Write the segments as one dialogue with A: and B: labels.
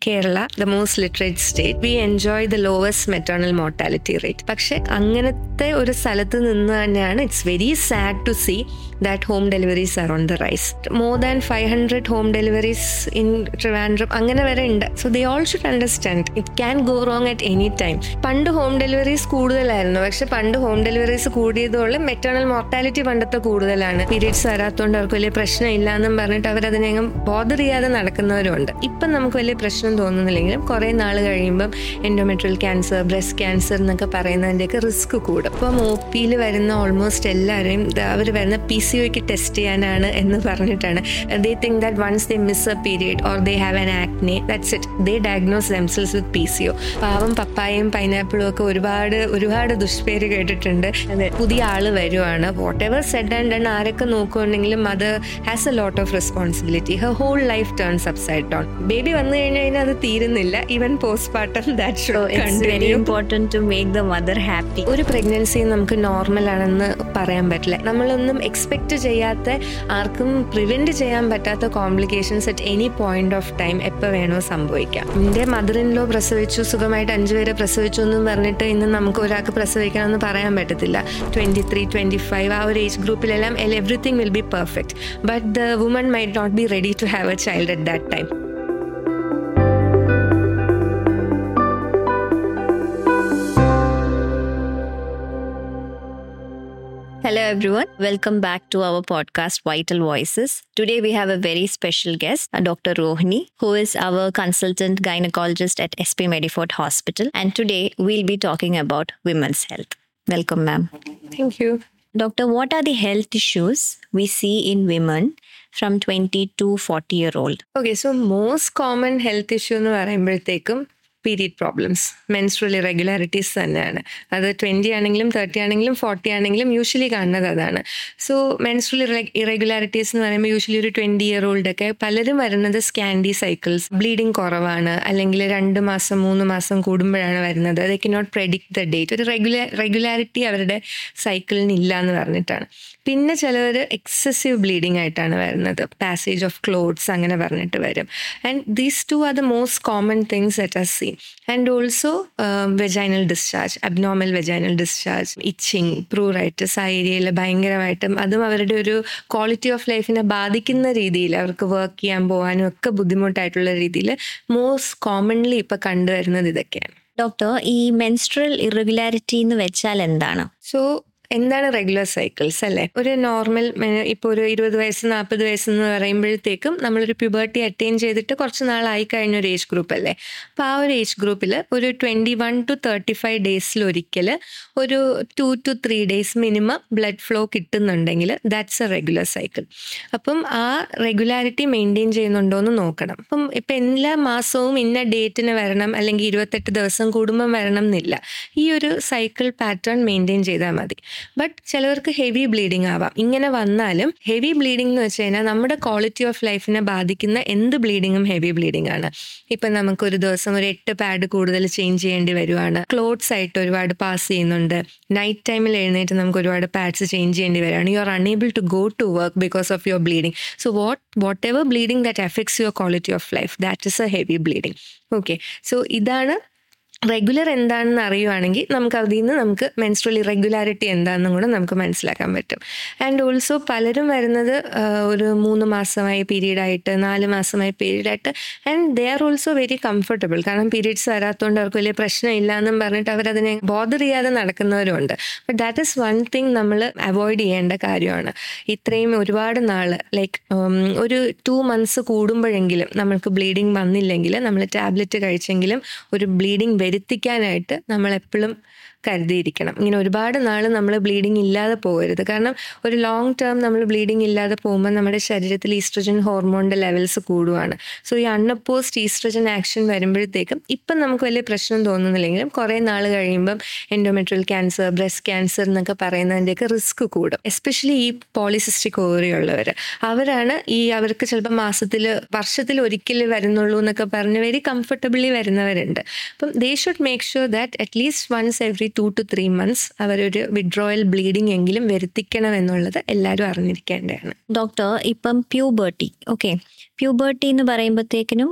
A: Kerala the most literate state we enjoy the lowest maternal mortality rate പക്ഷെ അങ്ങനത്തെ ഒരു സ്ഥലത്ത് നിന്ന് തന്നെയാണ് it's very sad to see that home deliveries are on the rise more than five hundred home deliveries in Trivandrum അങ്ങനെ വരെ ഉണ്ട് so they all should understand it can go wrong at any time പണ്ട് home deliveries കൂടുതലായിരുന്നു പക്ഷെ പണ്ട് home deliveries കൂടിയതോളം maternal mortality പണ്ടത്തെ കൂടുതലാണ് പീരീഡ്സ് വരാത്തതുകൊണ്ട് അവർക്ക് വലിയ പ്രശ്നമില്ല എന്നും പറഞ്ഞിട്ട് അവരതിനെ ബോധർ ചെയ്യാതെ നടക്കുന്നവരുണ്ട് ഇപ്പം നമുക്ക് വലിയ പ്രശ്നം തോന്നുന്നില്ലെങ്കിലും കുറേ നാൾ കഴിയുമ്പം എൻഡോമെട്രിയൽ ക്യാൻസർ ബ്രസ്റ്റ് ക്യാൻസർ എന്നൊക്കെ പറയുന്നതിൻ്റെയൊക്കെ റിസ്ക് കൂടും ഇപ്പം ഒ പിയിൽ വരുന്ന ഓൾമോസ്റ്റ് എല്ലാവരെയും അവർ വരുന്ന പി സി ഒക്ക് ടെസ്റ്റ് ചെയ്യാനാണ് എന്ന് പറഞ്ഞിട്ടാണ് they think that once they miss a period or they have an acne that's it they diagnose themselves with P C O പാവം പപ്പായയും പൈനാപ്പിളും ഒക്കെ ഒരുപാട് ഒരുപാട് ദുഷ്പേര് കേട്ടിട്ടുണ്ട് പുതിയ ആള് വരുവാണ് whatever said and done ആരൊക്കെ നോക്കുന്നുണ്ടെങ്കിലും അത് has a lot of responsibility her whole life turns upside down baby വന്നു കഴിഞ്ഞു കഴിഞ്ഞാൽ അത് തീരുന്നില്ല even postmortem that
B: So it's very important to make the mother happy.
A: ഒരു പ്രഗ്നൻസി നമുക്ക് നോർമൽ ആണെന്ന് പറയാൻ പറ്റില്ല നമ്മളൊന്നും എക്സ്പെക്ട് ചെയ്യാത്ത ആർക്കും പ്രിവെന്റ് ചെയ്യാൻ പറ്റാത്ത complications at any point of time എപ്പോൾ വേണോ സംഭവിക്കാം എൻ്റെ മദർ ഇൻ ലോ പ്രസവിച്ചു സുഖമായിട്ട് അഞ്ചുപേരെ പ്രസവിച്ചു എന്നും പറഞ്ഞിട്ട് ഇന്ന് നമുക്ക് ഒരാൾക്ക് പ്രസവിക്കണമെന്ന് പറയാൻ പറ്റത്തില്ല ട്വന്റി ത്രീ ട്വന്റി ഫൈവ് ആ ഒരു ഏജ് ഗ്രൂപ്പിലെല്ലാം everything will be perfect but the woman might not be ready to have a child at that time
B: Hello, everyone. Welcome back to our podcast, Vital Voices. Today, we have a very special guest, uh, Dr. Rohini, who is our consultant gynecologist at SP Medifort Hospital. And today, we'll be talking about women's health. Welcome, ma'am.
A: Thank you
B: Doctor, what are the health issues we see in women from 20 to 40 year old?
A: Okay so most common health issue എന്ന് പറയുമ്പോഴത്തേക്കും period problems menstrual irregularities തന്നെയാണ് അത് twenty ആണെങ്കിലും thirty ആണെങ്കിലും forty ആണെങ്കിലും usually കാണുന്നത് അതാണ് so menstrual irregularities എന്ന് പറയുമ്പോൾ യൂഷ്വലി ഒരു ട്വൻറ്റി ഇയർ ഓൾഡ് ഒക്കെ പലരും വരുന്നത് സ്കാൻഡി സൈക്കിൾസ് ബ്ലീഡിങ് കുറവാണ് അല്ലെങ്കിൽ രണ്ട് മാസം മൂന്ന് മാസം കൂടുമ്പോഴാണ് വരുന്നത് they can not predict the date ഒരു റെഗുലാ റെഗുലാരിറ്റി അവരുടെ സൈക്കിളിന് ഇല്ല എന്ന് പറഞ്ഞിട്ടാണ് പിന്നെ ചിലവർ എക്സസീവ് ബ്ലീഡിങ് ആയിട്ടാണ് വരുന്നത് പാസേജ് ഓഫ് ക്ലോത്ത്സ് അങ്ങനെ പറഞ്ഞിട്ട് വരും and these two are the most common things that are seen and also vaginal discharge abnormal vaginal discharge itching pruritus ആ ഏരിയയിൽ ഭയങ്കരമായിട്ടും അതും അവരുടെ ഒരു ക്വാളിറ്റി ഓഫ് ലൈഫിനെ ബാധിക്കുന്ന രീതിയിൽ അവർക്ക് വർക്ക് ചെയ്യാൻ പോകാനും ഒക്കെ ബുദ്ധിമുട്ടായിട്ടുള്ള രീതിയിൽ മോസ്റ്റ് കോമൺലി ഇപ്പം കണ്ടുവരുന്നത് ഇതൊക്കെയാണ്
B: ഡോക്ടർ ഈ മെൻസ്ട്രൽ ഇറഗുലാരിറ്റി എന്ന് വെച്ചാൽ എന്താണ്
A: സോ എന്താണ് റെഗുലർ സൈക്കിൾസ് അല്ലേ ഒരു നോർമൽ ഇപ്പോൾ ഒരു ഇരുപത് വയസ്സ് നാൽപ്പത് വയസ്സ് എന്ന് പറയുമ്പോഴത്തേക്കും നമ്മളൊരു പ്യൂബർട്ടി അറ്റൈൻ ചെയ്തിട്ട് കുറച്ച് നാളായി കഴിഞ്ഞ ഒരു ഏജ് ഗ്രൂപ്പ് അല്ലേ അപ്പോൾ ആ ഒരു ഏജ് ഗ്രൂപ്പിൽ ഒരു twenty one to thirty five ഡേയ്സിൽ ഒരിക്കൽ ഒരു two to three days minimum blood flow കിട്ടുന്നുണ്ടെങ്കിൽ ദാറ്റ്സ് എ റെഗുലർ സൈക്കിൾ അപ്പം ആ റെഗുലാരിറ്റി മെയിൻറ്റെയിൻ ചെയ്യുന്നുണ്ടോ എന്ന് നോക്കണം അപ്പം ഇപ്പം എല്ലാ മാസവും ഇന്ന ഡേറ്റിന് വരണം അല്ലെങ്കിൽ ഇരുപത്തെട്ട് ദിവസം കൂടുമ്പം വരണം എന്നില്ല ഈ ഒരു സൈക്കിൾ പാറ്റേൺ മെയിൻറ്റെയിൻ ചെയ്താൽ മതി ബട്ട് ചിലവർക്ക് ഹെവി ബ്ലീഡിങ് ആവാം ഇങ്ങനെ വന്നാലും ഹെവി ബ്ലീഡിംഗ് എന്ന് വെച്ച് കഴിഞ്ഞാൽ നമ്മുടെ ക്വാളിറ്റി ഓഫ് ലൈഫിനെ ബാധിക്കുന്ന എന്ത് ബ്ലീഡിങ്ങും ഹെവി ബ്ലീഡിംഗ് ആണ് ഇപ്പം നമുക്ക് ഒരു ദിവസം ഒരു എട്ട് പാഡ് കൂടുതൽ ചേഞ്ച് ചെയ്യേണ്ടി വരുവാണ് ക്ലോത്ത്സ് ആയിട്ട് ഒരുപാട് പാസ് ചെയ്യുന്നുണ്ട് നൈറ്റ് ടൈമിൽ എഴുന്നേറ്റ് നമുക്ക് ഒരുപാട് പാഡ്സ് ചേഞ്ച് ചെയ്യേണ്ടി വരികയാണ് you are unable to go to work because of your bleeding so what whatever bleeding that affects your quality of life that is a heavy bleeding okay so ഇതാണ് regular എന്താണെന്ന് അറിയുവാണെങ്കിൽ നമുക്ക് അതിൽ നിന്ന് നമുക്ക് menstrual irregularity എന്താണെന്നും കൂടെ നമുക്ക് മനസ്സിലാക്കാൻ പറ്റും ആൻഡ് ഓൾസോ പലരും വരുന്നത് ഒരു മൂന്ന് മാസമായി പീരീഡായിട്ട് നാല് മാസമായി പീരീഡായിട്ട് and they are also very comfortable കാരണം പീരീഡ്സ് വരാത്തതുകൊണ്ട് അവർക്ക് വലിയ പ്രശ്നമില്ല എന്നും പറഞ്ഞിട്ട് അവരതിനെ ബോധർ ചെയ്യാതെ നടക്കുന്നവരുണ്ട് but that is one thing നമ്മൾ അവോയ്ഡ് ചെയ്യേണ്ട കാര്യമാണ് ഇത്രയും ഒരുപാട് നാൾ ലൈക്ക് ഒരു ടു മന്ത്സ് കൂടുമ്പോഴെങ്കിലും നമ്മൾക്ക് ബ്ലീഡിങ് വന്നില്ലെങ്കിൽ നമ്മൾ ടാബ്ലറ്റ് കഴിച്ചെങ്കിലും ഒരു ബ്ലീഡിങ് വരുത്തിക്കാനായിട്ട് നമ്മൾ എപ്പോഴും കരുതിയിരിക്കണം ഇങ്ങനെ ഒരുപാട് നാൾ നമ്മൾ ബ്ലീഡിങ് ഇല്ലാതെ പോകരുത് കാരണം ഒരു ലോങ് ടേം നമ്മൾ ബ്ലീഡിങ് ഇല്ലാതെ പോകുമ്പോൾ നമ്മുടെ ശരീരത്തിൽ ഈസ്ട്രജൻ ഹോർമോണിൻ്റെ ലെവൽസ് കൂടുവാണ് സോ ഈ അൺഅപ്പോസ്ഡ് ഈസ്ട്രജൻ ആക്ഷൻ വരുമ്പോഴത്തേക്കും ഇപ്പം നമുക്ക് വലിയ പ്രശ്നം തോന്നുന്നില്ലെങ്കിലും കുറേ നാൾ കഴിയുമ്പം എൻഡോമെട്രിയൽ ക്യാൻസർ ബ്രസ്റ്റ് ക്യാൻസർ എന്നൊക്കെ പറയുന്നതിൻ്റെയൊക്കെ റിസ്ക് കൂടും എസ്പെഷ്യലി ഈ പോളിസിസ്റ്റിക് ഓവറി ഉള്ളവർ അവരാണ് ഈ അവർക്ക് ചിലപ്പോൾ മാസത്തിൽ വർഷത്തിൽ ഒരിക്കൽ വരുന്നുള്ളൂ എന്നൊക്കെ പറഞ്ഞ് വെരി കംഫർട്ടബിളി വരുന്നവരുണ്ട് അപ്പം they should make sure that at least once every two to three months അവരൊരു വിഡ്രോയൽ ബ്ലീഡിംഗ് എങ്കിലും വരുത്തിക്കണം എന്നുള്ളത് എല്ലാവരും അറിഞ്ഞിരിക്കേണ്ടതാണ്
B: ഡോക്ടർ ഇപ്പം പ്യൂബേർട്ടി ഓക്കെ പ്യൂബേർട്ടി എന്ന് പറയുമ്പോഴത്തേക്കിനും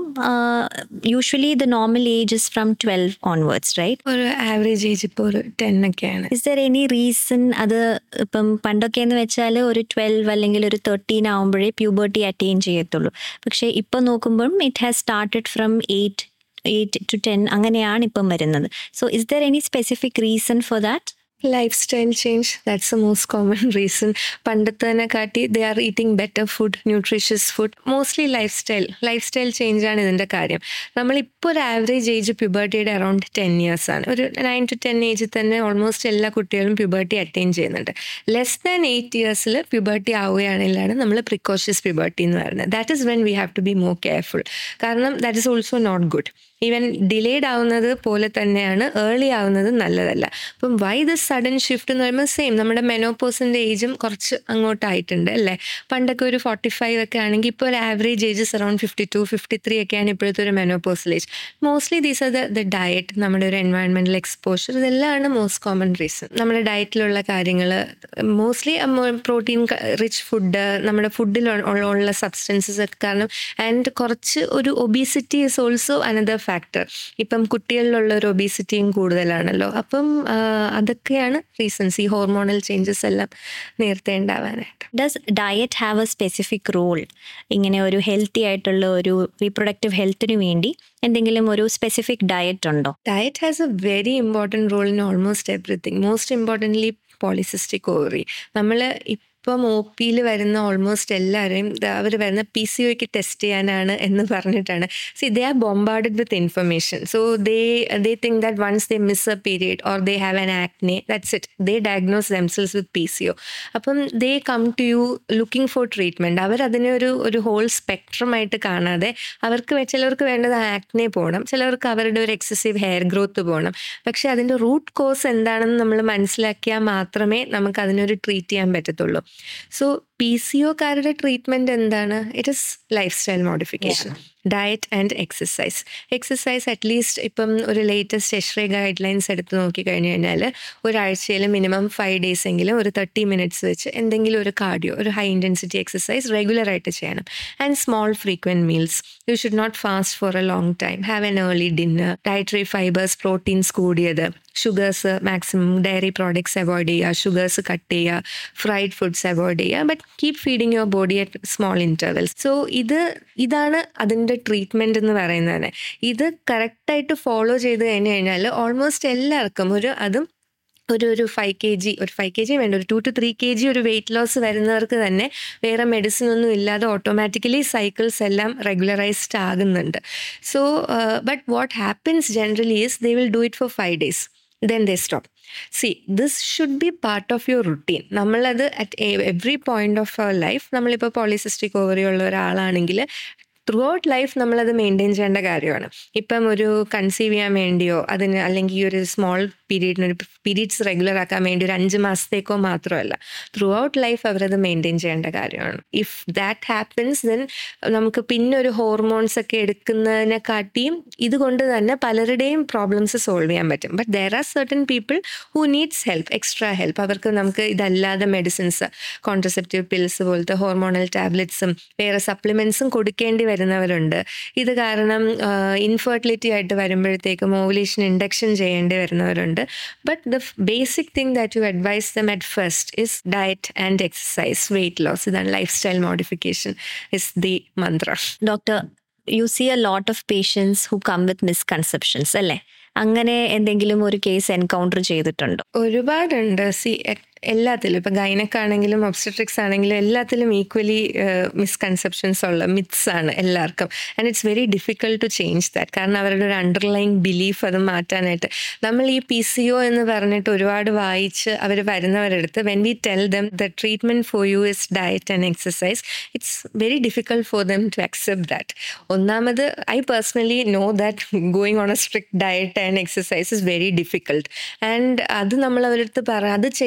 B: usually the normal age is from twelve onwards right
A: ഒരു ആവറേജ് ഏജ് ഇപ്പോൾ ഒരു ടെൻ ഒക്കെയാണ്
B: ഇസ് ദർ എനി റീസൺ അത് ഇപ്പം പണ്ടൊക്കെ എന്ന് വെച്ചാൽ ഒരു ട്വൽവ് അല്ലെങ്കിൽ ഒരു തേർട്ടീൻ ആകുമ്പോഴേ പ്യൂബേർട്ടി അറ്റൈൻ ചെയ്യത്തുള്ളൂ പക്ഷേ ഇപ്പം നോക്കുമ്പോഴും it has started from eight eight to ten അങ്ങനെയാണ് ഇപ്പം വരുന്നത് so is there any specific reason for that
A: lifestyle change that's a most common reason പണ്ടത്തേനെ കാട്ടി they are eating better food nutritious food mostly lifestyle lifestyle change ആണ് ഇതിൻ്റെ കാര്യം നമ്മളിപ്പോൾ ഒരു ആവറേജ് ഏജ് പ്യൂബർട്ടിയുടെ around ten years ആണ് ഒരു നയൻ ടു ടെൻ ഏജിൽ തന്നെ ഓൾമോസ്റ്റ് എല്ലാ കുട്ടികളും പ്യൂബർട്ടി അറ്റൈൻ ചെയ്യുന്നുണ്ട് ലെസ് ദാൻ എയ്റ്റ് ഇയേഴ്സിൽ പ്യൂബർട്ടി ആവുകയാണെങ്കിലാണ് നമ്മൾ പ്രിക്കോഷ്യസ് പ്യൂബർട്ടി എന്ന് പറയുന്നത് that is when we have to be more careful കാരണം that is also not good even delayed ആവുന്നത് പോലെ തന്നെയാണ് ഏർലി ആവുന്നത് നല്ലതല്ല അപ്പം വൈ ദ സഡൻ ഷിഫ്റ്റ് എന്ന് പറയുമ്പോൾ സെയിം നമ്മുടെ മെനോപോസിൻ്റെ ഏജും കുറച്ച് അങ്ങോട്ടായിട്ടുണ്ട് അല്ലേ പണ്ടൊക്കെ ഒരു ഫോർട്ടി ഫൈവ് ഒക്കെ ആണെങ്കിൽ ഇപ്പോൾ ഒരു average ages around fifty two fifty three ഒക്കെയാണ് ഇപ്പോഴത്തെ ഒരു menopausal age mostly these are the the diet നമ്മുടെ ഒരു എൻവയൺമെൻറ്റൽ എക്സ്പോഷർ ഇതെല്ലാമാണ് മോസ്റ്റ് കോമൺ റീസൺ നമ്മുടെ ഡയറ്റിലുള്ള കാര്യങ്ങൾ മോസ്റ്റ്ലി പ്രോട്ടീൻ റിച്ച് ഫുഡ് നമ്മുടെ ഫുഡിൽ ഉള്ള സബ്സ്റ്റൻസസ് ഒക്കെ കാരണം ആൻഡ് കുറച്ച് ഒരു obesity is also another factor ഇപ്പം കുട്ടികളിലുള്ള ഒരു ഒബീസിറ്റിയും കൂടുതലാണല്ലോ അപ്പം ആ, അതൊക്കെയാണ് റീസൺസ് ഈ ഹോർമോണൽ ചേഞ്ചസ് എല്ലാം നേരത്തെ ഉണ്ടാവാനായിട്ട്
B: does diet have a specific role ഇങ്ങനെ ഒരു ഹെൽത്തി ആയിട്ടുള്ള ഒരു റീപ്രൊഡക്റ്റീവ് ഹെൽത്തിന് വേണ്ടി എന്തെങ്കിലും ഒരു സ്പെസിഫിക് ഡയറ്റ് ഉണ്ടോ
A: Diet has a very important role in almost everything. Most importantly, polycystic ovary. നമ്മൾ ഇപ്പം ഒ പിയിൽ വരുന്ന ഓൾമോസ്റ്റ് എല്ലാവരെയും അവർ വരുന്ന പി സി ഒക്ക് ടെസ്റ്റ് ചെയ്യാനാണ് എന്ന് പറഞ്ഞിട്ടാണ് see they are bombarded with information so they they think that once they miss a period or they have an acne that's it they diagnose themselves with P C O അപ്പം they come to you looking for treatment അവരതിനെ ഒരു ഒരു whole സ്പെക്ട്രമായിട്ട് കാണാതെ അവർക്ക് വേ- ചിലർക്ക് വേണ്ടത് acne പോകണം ചിലർക്ക് അവരുടെ ഒരു എക്സസീവ് ഹെയർ ഗ്രോത്ത് പോകണം പക്ഷെ അതിൻ്റെ റൂട്ട് കോസ് എന്താണെന്ന് നമ്മൾ മനസ്സിലാക്കിയാൽ മാത്രമേ നമുക്ക് അതിനൊരു ട്രീറ്റ് ചെയ്യാൻ പറ്റത്തുള്ളൂ സോ പി സി ഒക്കാരുടെ ട്രീറ്റ്മെൻറ്റ് എന്താണ് it is life style modification diet and exercise exercise at least ഇപ്പം ഒരു ലേറ്റസ്റ്റ് എഷ്റേ ഗൈഡ് ലൈൻസ് എടുത്ത് നോക്കിക്കഴിഞ്ഞ് കഴിഞ്ഞാൽ ഒരാഴ്ചയിൽ മിനിമം ഫൈവ് ഡേയ്സ് എങ്കിലും ഒരു തേർട്ടി മിനിറ്റ്സ് വെച്ച് എന്തെങ്കിലും ഒരു കാർഡിയോ ഒരു ഹൈ ഇൻറ്റൻസിറ്റി എക്സസൈസ് റെഗുലറായിട്ട് ചെയ്യണം and small frequent meals you should not fast for a long time have an early dinner dietary fibres proteins കൂടിയത് sugars maximum dairy products avoid ചെയ്യുക ഷുഗേഴ്സ് കട്ട് ചെയ്യുക fried foods avoid ചെയ്യുക but keep feeding your body at small intervals so ഇത് ഇതാണ് അതിൻ്റെ treatment എന്ന് പറയുന്നത് തന്നെ ഇത് കറക്റ്റായിട്ട് ഫോളോ ചെയ്ത് കഴിഞ്ഞ് കഴിഞ്ഞാൽ ഓൾമോസ്റ്റ് എല്ലാവർക്കും ഒരു അതും ഒരു ഒരു ഫൈവ് കെ ജി ഒരു ഫൈവ് കെ ജി വേണ്ട ഒരു two to three K G ഒരു വെയിറ്റ് ലോസ് വരുന്നവർക്ക് തന്നെ വേറെ മെഡിസിൻ ഒന്നും ഇല്ലാതെ ഓട്ടോമാറ്റിക്കലി സൈക്കിൾസ് എല്ലാം റെഗുലറൈസ്ഡ് ആകുന്നുണ്ട് so but what happens generally is they will do it for five days then they stop see this should be part of your routine നമ്മളത് at every point of our life നമ്മളിപ്പോൾ polycystic ovary ഉള്ള ഒരാളാണെങ്കിൽ throughout life നമ്മളത് maintain ചെയ്യേണ്ട കാര്യമാണ് ഇപ്പം ഒരു conceive ചെയ്യാൻ വേണ്ടിയോ അതിന് അല്ലെങ്കിൽ ഈ ഒരു സ്മോൾ പീരീഡിന് ഒരു പീരീഡ്സ് റെഗുലർ ആക്കാൻ വേണ്ടി ഒരു അഞ്ച് മാസത്തേക്കോ മാത്രമല്ല ത്രൂ ഔട്ട് ലൈഫ് അവരത് മെയിൻറ്റെയിൻ ചെയ്യേണ്ട കാര്യമാണ് ഇഫ് ദാറ്റ് ഹാപ്പൻസ് ദെൻ നമുക്ക് പിന്നെ ഒരു ഹോർമോൺസ് ഒക്കെ എടുക്കുന്നതിനെക്കാട്ടിയും ഇതുകൊണ്ട് തന്നെ പലരുടെയും പ്രോബ്ലംസ് സോൾവ് ചെയ്യാൻ പറ്റും but there are certain people who needs help extra help അവർക്ക് നമുക്ക് ഇതല്ലാതെ മെഡിസിൻസ് കോൺട്രസെപ്റ്റീവ് പിൽസ് പോലത്തെ ഹോർമോണൽ ടാബ്ലറ്റ്സും വേറെ സപ്ലിമെൻസും കൊടുക്കേണ്ടി വരുന്നവരുണ്ട് ഇത് കാരണം ഇൻഫെർട്ടിലിറ്റി ആയിട്ട് വരുമ്പോഴത്തേക്കും ഓവുലേഷൻ ഇൻഡക്ഷൻ ചെയ്യേണ്ടി വരുന്നവരുണ്ട് but the basic thing that you advise them at first is diet and exercise weight loss ഇതാണ് life style modification is the mantra
B: doctor you see a lot of patients who come with misconceptions അല്ലേ അങ്ങനെ എന്തെങ്കിലും ഒരു case encounter ചെയ്തിട്ടുണ്ടോ
A: ഒരുപാടുണ്ട് C എല്ലാത്തിലും ഇപ്പം ഗൈനക്കാണെങ്കിലും obstetrics ആണെങ്കിലും എല്ലാത്തിലും ഈക്വലി മിസ്കൺസെപ്ഷൻസ് ഉള്ള മിത്സ് ആണ് എല്ലാവർക്കും and it's very difficult to change that കാരണം അവരുടെ ഒരു അണ്ടർലൈൻ ബിലീഫ് അത് മാറ്റാനായിട്ട് നമ്മൾ ഈ പി സി ഒ എന്ന് പറഞ്ഞിട്ട് ഒരുപാട് വായിച്ച് അവർ വരുന്നവരെടുത്ത് when we tell them the treatment for you is diet and exercise it's very difficult for them to accept that ഒന്നാമത് I personally know that going on a strict diet and exercise is very difficult and അത് നമ്മൾ അവരടുത്ത് പറ അത് ചെയ്താൽ മതി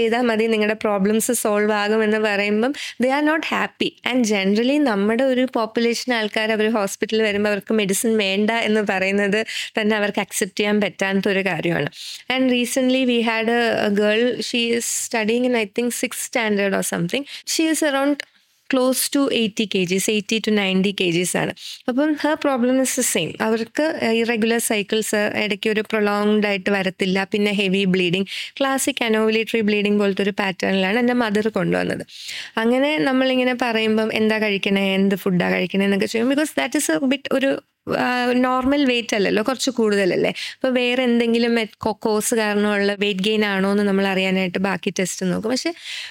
A: മതി നിങ്ങളുടെ പ്രോബ്ലംസ് സോൾവ് ആകും എന്ന് പറയുമ്പം they are not happy and generally നമ്മുടെ ഒരു പോപ്പുലേഷൻ ആൾക്കാർ അവർ ഹോസ്പിറ്റലിൽ വരുമ്പോൾ അവർക്ക് മെഡിസിൻ വേണ്ട എന്ന് പറയുന്നത് തന്നെ അവർക്ക് അക്സെപ്റ്റ് ചെയ്യാൻ പറ്റാത്ത ഒരു കാര്യമാണ് and recently we had a girl she is studying in I think six standard or something she is around close to eighty K Gs eighty to ninety K Gs ആണ് അപ്പം her problem is the same അവർക്ക് irregular cycles ഇടയ്ക്ക് ഒരു prolonged ആയിട്ട് വരത്തില്ല പിന്നെ heavy bleeding classic anovulatory bleeding പോലത്തെ ഒരു പാറ്റേണിലാണ് എൻ്റെ മദർ കൊണ്ടുവന്നത് അങ്ങനെ നമ്മളിങ്ങനെ പറയുമ്പം എന്താ കഴിക്കണേ എന്ത് ഫുഡാണ് കഴിക്കണേ എന്നൊക്കെ ചെയ്യും because that is a bit ഒരു നോർമൽ വെയിറ്റ് അല്ലല്ലോ കുറച്ച് കൂടുതലല്ലേ അപ്പോൾ വേറെ എന്തെങ്കിലും കോസ് കാരണമുള്ള വെയിറ്റ് ഗെയിൻ ആണോ എന്ന് നമ്മൾ അറിയാനായിട്ട് ബാക്കി ടെസ്റ്റ് നോക്കും പക്ഷെ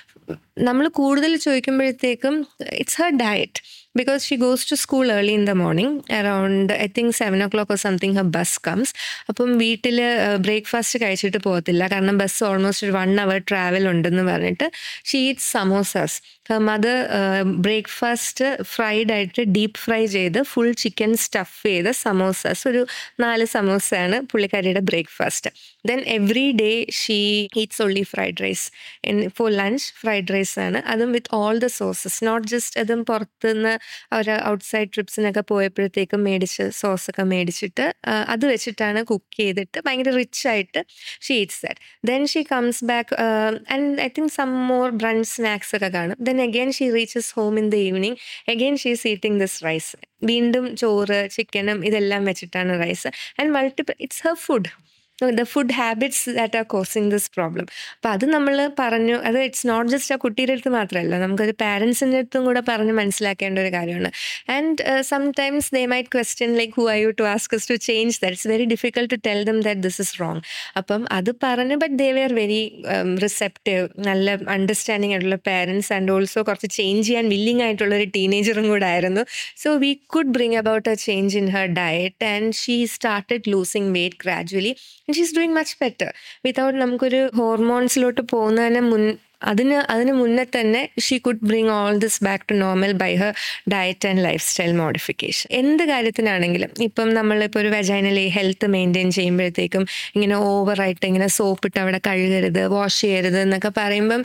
A: നമ്മൾ കൂടുതൽ ചോദിക്കുമ്പോഴത്തേക്കും it's her diet because she goes to school early in the morning around i think seven o'clock or something her bus comes അപ്പം വീട്ടിൽ ബ്രേക്ക്ഫാസ്റ്റ് കഴിച്ചിട്ട് പോകത്തില്ല കാരണം ബസ് ഓൾമോസ്റ്റ് ഒരു വൺ അവർ ട്രാവൽ ഉണ്ടെന്ന് പറഞ്ഞിട്ട് she eat samosas her mother breakfast fried ആയിട്ട് deep fry ചെയ്ത് ഫുൾ ചിക്കൻ സ്റ്റഫ് ചെയ്ത് സമോസാസ് ഒരു നാല് സമോസയാണ് പുള്ളിക്കാരിയുടെ breakfast then every day she eats only fried rice for lunch fried rice ആണ് അതും with all the sauces not just അതും പുറത്തുനിന്ന് അവർ ഔട്ട്സൈഡ് ട്രിപ്സിനൊക്കെ പോയപ്പോഴത്തേക്കും മേടിച്ച് സോസൊക്കെ മേടിച്ചിട്ട് അത് വെച്ചിട്ടാണ് കുക്ക് ചെയ്തിട്ട് ഭയങ്കര റിച്ച് ആയിട്ട് she eats that then she comes back and I think some more brunch snacks ഒക്കെ കാണും then again she reaches home in the evening again she is eating this rice വീണ്ടും ചോറ് ചിക്കനും ഇതെല്ലാം വെച്ചിട്ടാണ് rice and multiple it's her food the food habits that are causing this problem അപ്പോൾ അത് നമ്മൾ പറഞ്ഞു അത് ഇറ്റ്സ് നോട്ട് ജസ്റ്റ് ആ കുട്ടിയുടെ അടുത്ത് മാത്രമല്ല നമുക്കത് പാരൻസിൻ്റെ അടുത്തും കൂടെ പറഞ്ഞ് മനസ്സിലാക്കേണ്ട ഒരു കാര്യമാണ് and sometimes they might question like who I you to ask us to change that it's very difficult to tell them that this is wrong അപ്പം അത് പറഞ്ഞ് but they were very receptive നല്ല അണ്ടർസ്റ്റാൻഡിങ് ആയിട്ടുള്ള പാരൻസ് ആൻഡ് ഓൾസോ കുറച്ച് change ചെയ്യാൻ willing ആയിട്ടുള്ള ഒരു ടീനേജറും കൂടെ ആയിരുന്നു so we could bring about a change in her diet and she started losing weight gradually she is doing much better without നമുക്കൊരു ഹോർമോൺസിലോട്ട് പോകുന്നതിന് മുൻ അതിന് അതിന് മുന്നേ തന്നെ she could bring all this back to normal by her diet and life style modification എന്ത് കാര്യത്തിനാണെങ്കിലും ഇപ്പം നമ്മളിപ്പോൾ ഒരു വെജൈനലി ഹെൽത്ത് മെയിൻറ്റെയിൻ ചെയ്യുമ്പോഴത്തേക്കും ഇങ്ങനെ ഓവറായിട്ട് ഇങ്ങനെ സോപ്പിട്ട് അവിടെ കഴുകരുത് വാഷ് ചെയ്യരുത് എന്നൊക്കെ പറയുമ്പം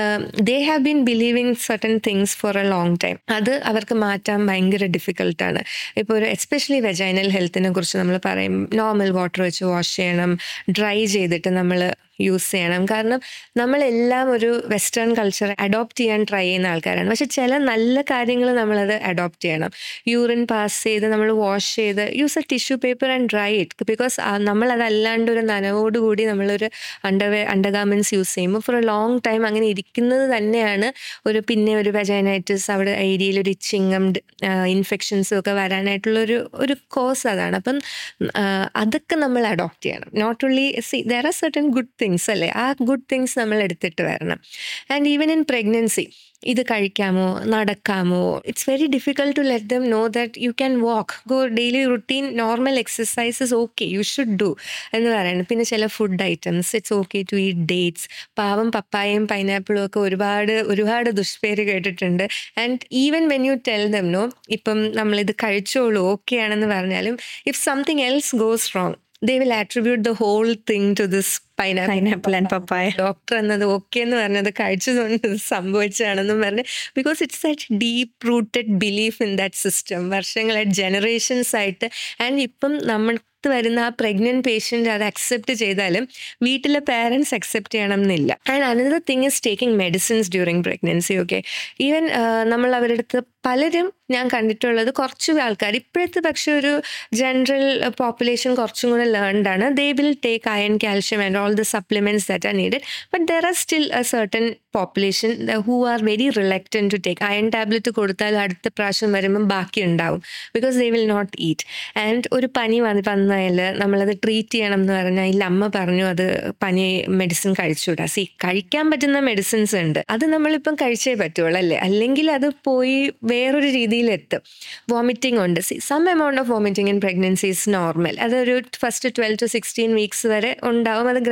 A: they have been believing certain things for a long time അത് അവർക്ക് മാറ്റാൻ ഭയങ്കര ഡിഫിക്കൽട്ടാണ് ഇപ്പോൾ ഒരു എസ്പെഷ്യലി വെജൈനൽ ഹെൽത്തിനെ കുറിച്ച് നമ്മൾ പറയും നോർമൽ വാട്ടർ വെച്ച് വാഷ് ചെയ്യണം ഡ്രൈ ചെയ്തിട്ട് നമ്മൾ യൂസ് ചെയ്യണം കാരണം നമ്മളെല്ലാം ഒരു വെസ്റ്റേൺ കൾച്ചർ അഡോപ്റ്റ് ചെയ്യാൻ ട്രൈ ചെയ്യുന്ന ആൾക്കാരാണ് പക്ഷെ ചില നല്ല കാര്യങ്ങൾ നമ്മളത് അഡോപ്റ്റ് ചെയ്യണം യൂറിൻ പാസ് ചെയ്ത് നമ്മൾ വാഷ് ചെയ്ത് use a tissue paper and dry it because നമ്മളതല്ലാണ്ട് ഒരു നനവോടുകൂടി നമ്മളൊരു അണ്ടർവെ അണ്ടർഗാർമെൻറ്റ്സ് യൂസ് ചെയ്യുമ്പോൾ ഫോർ എ ലോങ് ടൈം അങ്ങനെ ഇരിക്കുന്നത് തന്നെയാണ് ഒരു പിന്നെ ഒരു വെജൈനൈറ്റിസ് അവിടെ ഏരിയയിൽ ഒരു ഇച്ചിങ്ങും ഇൻഫെക്ഷൻസും ഒക്കെ വരാനായിട്ടുള്ള ഒരു ഒരു കോസ് അതാണ് അപ്പം അതൊക്കെ നമ്മൾ അഡോപ്റ്റ് ചെയ്യണം not only see there are certain good things അല്ലേ ആ ഗുഡ് തിങ്സ് നമ്മൾ എടുത്തിട്ട് വരണം ആൻഡ് ഈവൻ ഇൻ പ്രഗ്നൻസി ഇത് കഴിക്കാമോ നടക്കാമോ it's very difficult to let them know that you can walk go daily routine normal exercises okay you should do എന്ന് പറയുന്നത് പിന്നെ ചില food items it's okay to eat dates പാവം പപ്പായയും പൈനാപ്പിളും ഒക്കെ ഒരുപാട് ഒരുപാട് ദുഷ്പേര് കേട്ടിട്ടുണ്ട് and even when you tell them no ഇപ്പം നമ്മളിത് കഴിച്ചോളൂ ഓക്കെ ആണെന്ന് പറഞ്ഞാലും if something else goes wrong they will attribute the whole thing to this
B: pineapple and papaya
A: doctor എന്നത് ഓക്കെ എന്ന് പറഞ്ഞത് കഴിച്ചതുകൊണ്ട് ഇത് സംഭവിച്ചതാണെന്നും പറഞ്ഞ് because it's that deep rooted belief in that system വർഷങ്ങളായിട്ട് ജനറേഷൻസ് ആയിട്ട് ആൻഡ് ഇപ്പം നമ്മൾ വരുന്ന ആ പ്രഗ്നന്റ് പേഷ്യൻ്റ് അത് അക്സെപ്റ്റ് ചെയ്താലും വീട്ടിലെ പാരൻസ് അക്സെപ്റ്റ് ചെയ്യണം എന്നില്ല and another thing is taking medicines during pregnancy okay even നമ്മൾ അവരുടെ അടുത്ത് പലരും ഞാൻ കണ്ടിട്ടുള്ളത് കുറച്ച് ആൾക്കാർ ഇപ്പോഴത്തെ പക്ഷെ ഒരു ജനറൽ പോപ്പുലേഷൻ കുറച്ചും കൂടെ ലേൺഡ് ആണ് they will take iron calcium and all the supplements that are needed but there are still a certain population who are very reluctant to take iron tablet കൊടുത്താൽ അടുത്ത പ്രാവശ്യം വരുമ്പം ബാക്കി ഉണ്ടാവും because they will not eat and ഒരു പനി വന്ന് വന്നാൽ നമ്മളത് ട്രീറ്റ് ചെയ്യണം എന്ന് പറഞ്ഞാൽ ഇല്ല അമ്മ പറഞ്ഞു അത് പനി മെഡിസിൻ കഴിച്ചുകൂടാ സി കഴിക്കാൻ പറ്റുന്ന മെഡിസിൻസ് ഉണ്ട് അത് നമ്മളിപ്പം കഴിച്ചേ പറ്റുള്ളൂ അല്ലേ അല്ലെങ്കിൽ അത് പോയി വേറൊരു രീതിയിൽ എത്തും വോമിറ്റിംഗ് ഉണ്ട് see some amount of vomiting in pregnancy is normal അതൊരു first twelve to sixteen weeks വരെ ഉണ്ടാവും അത്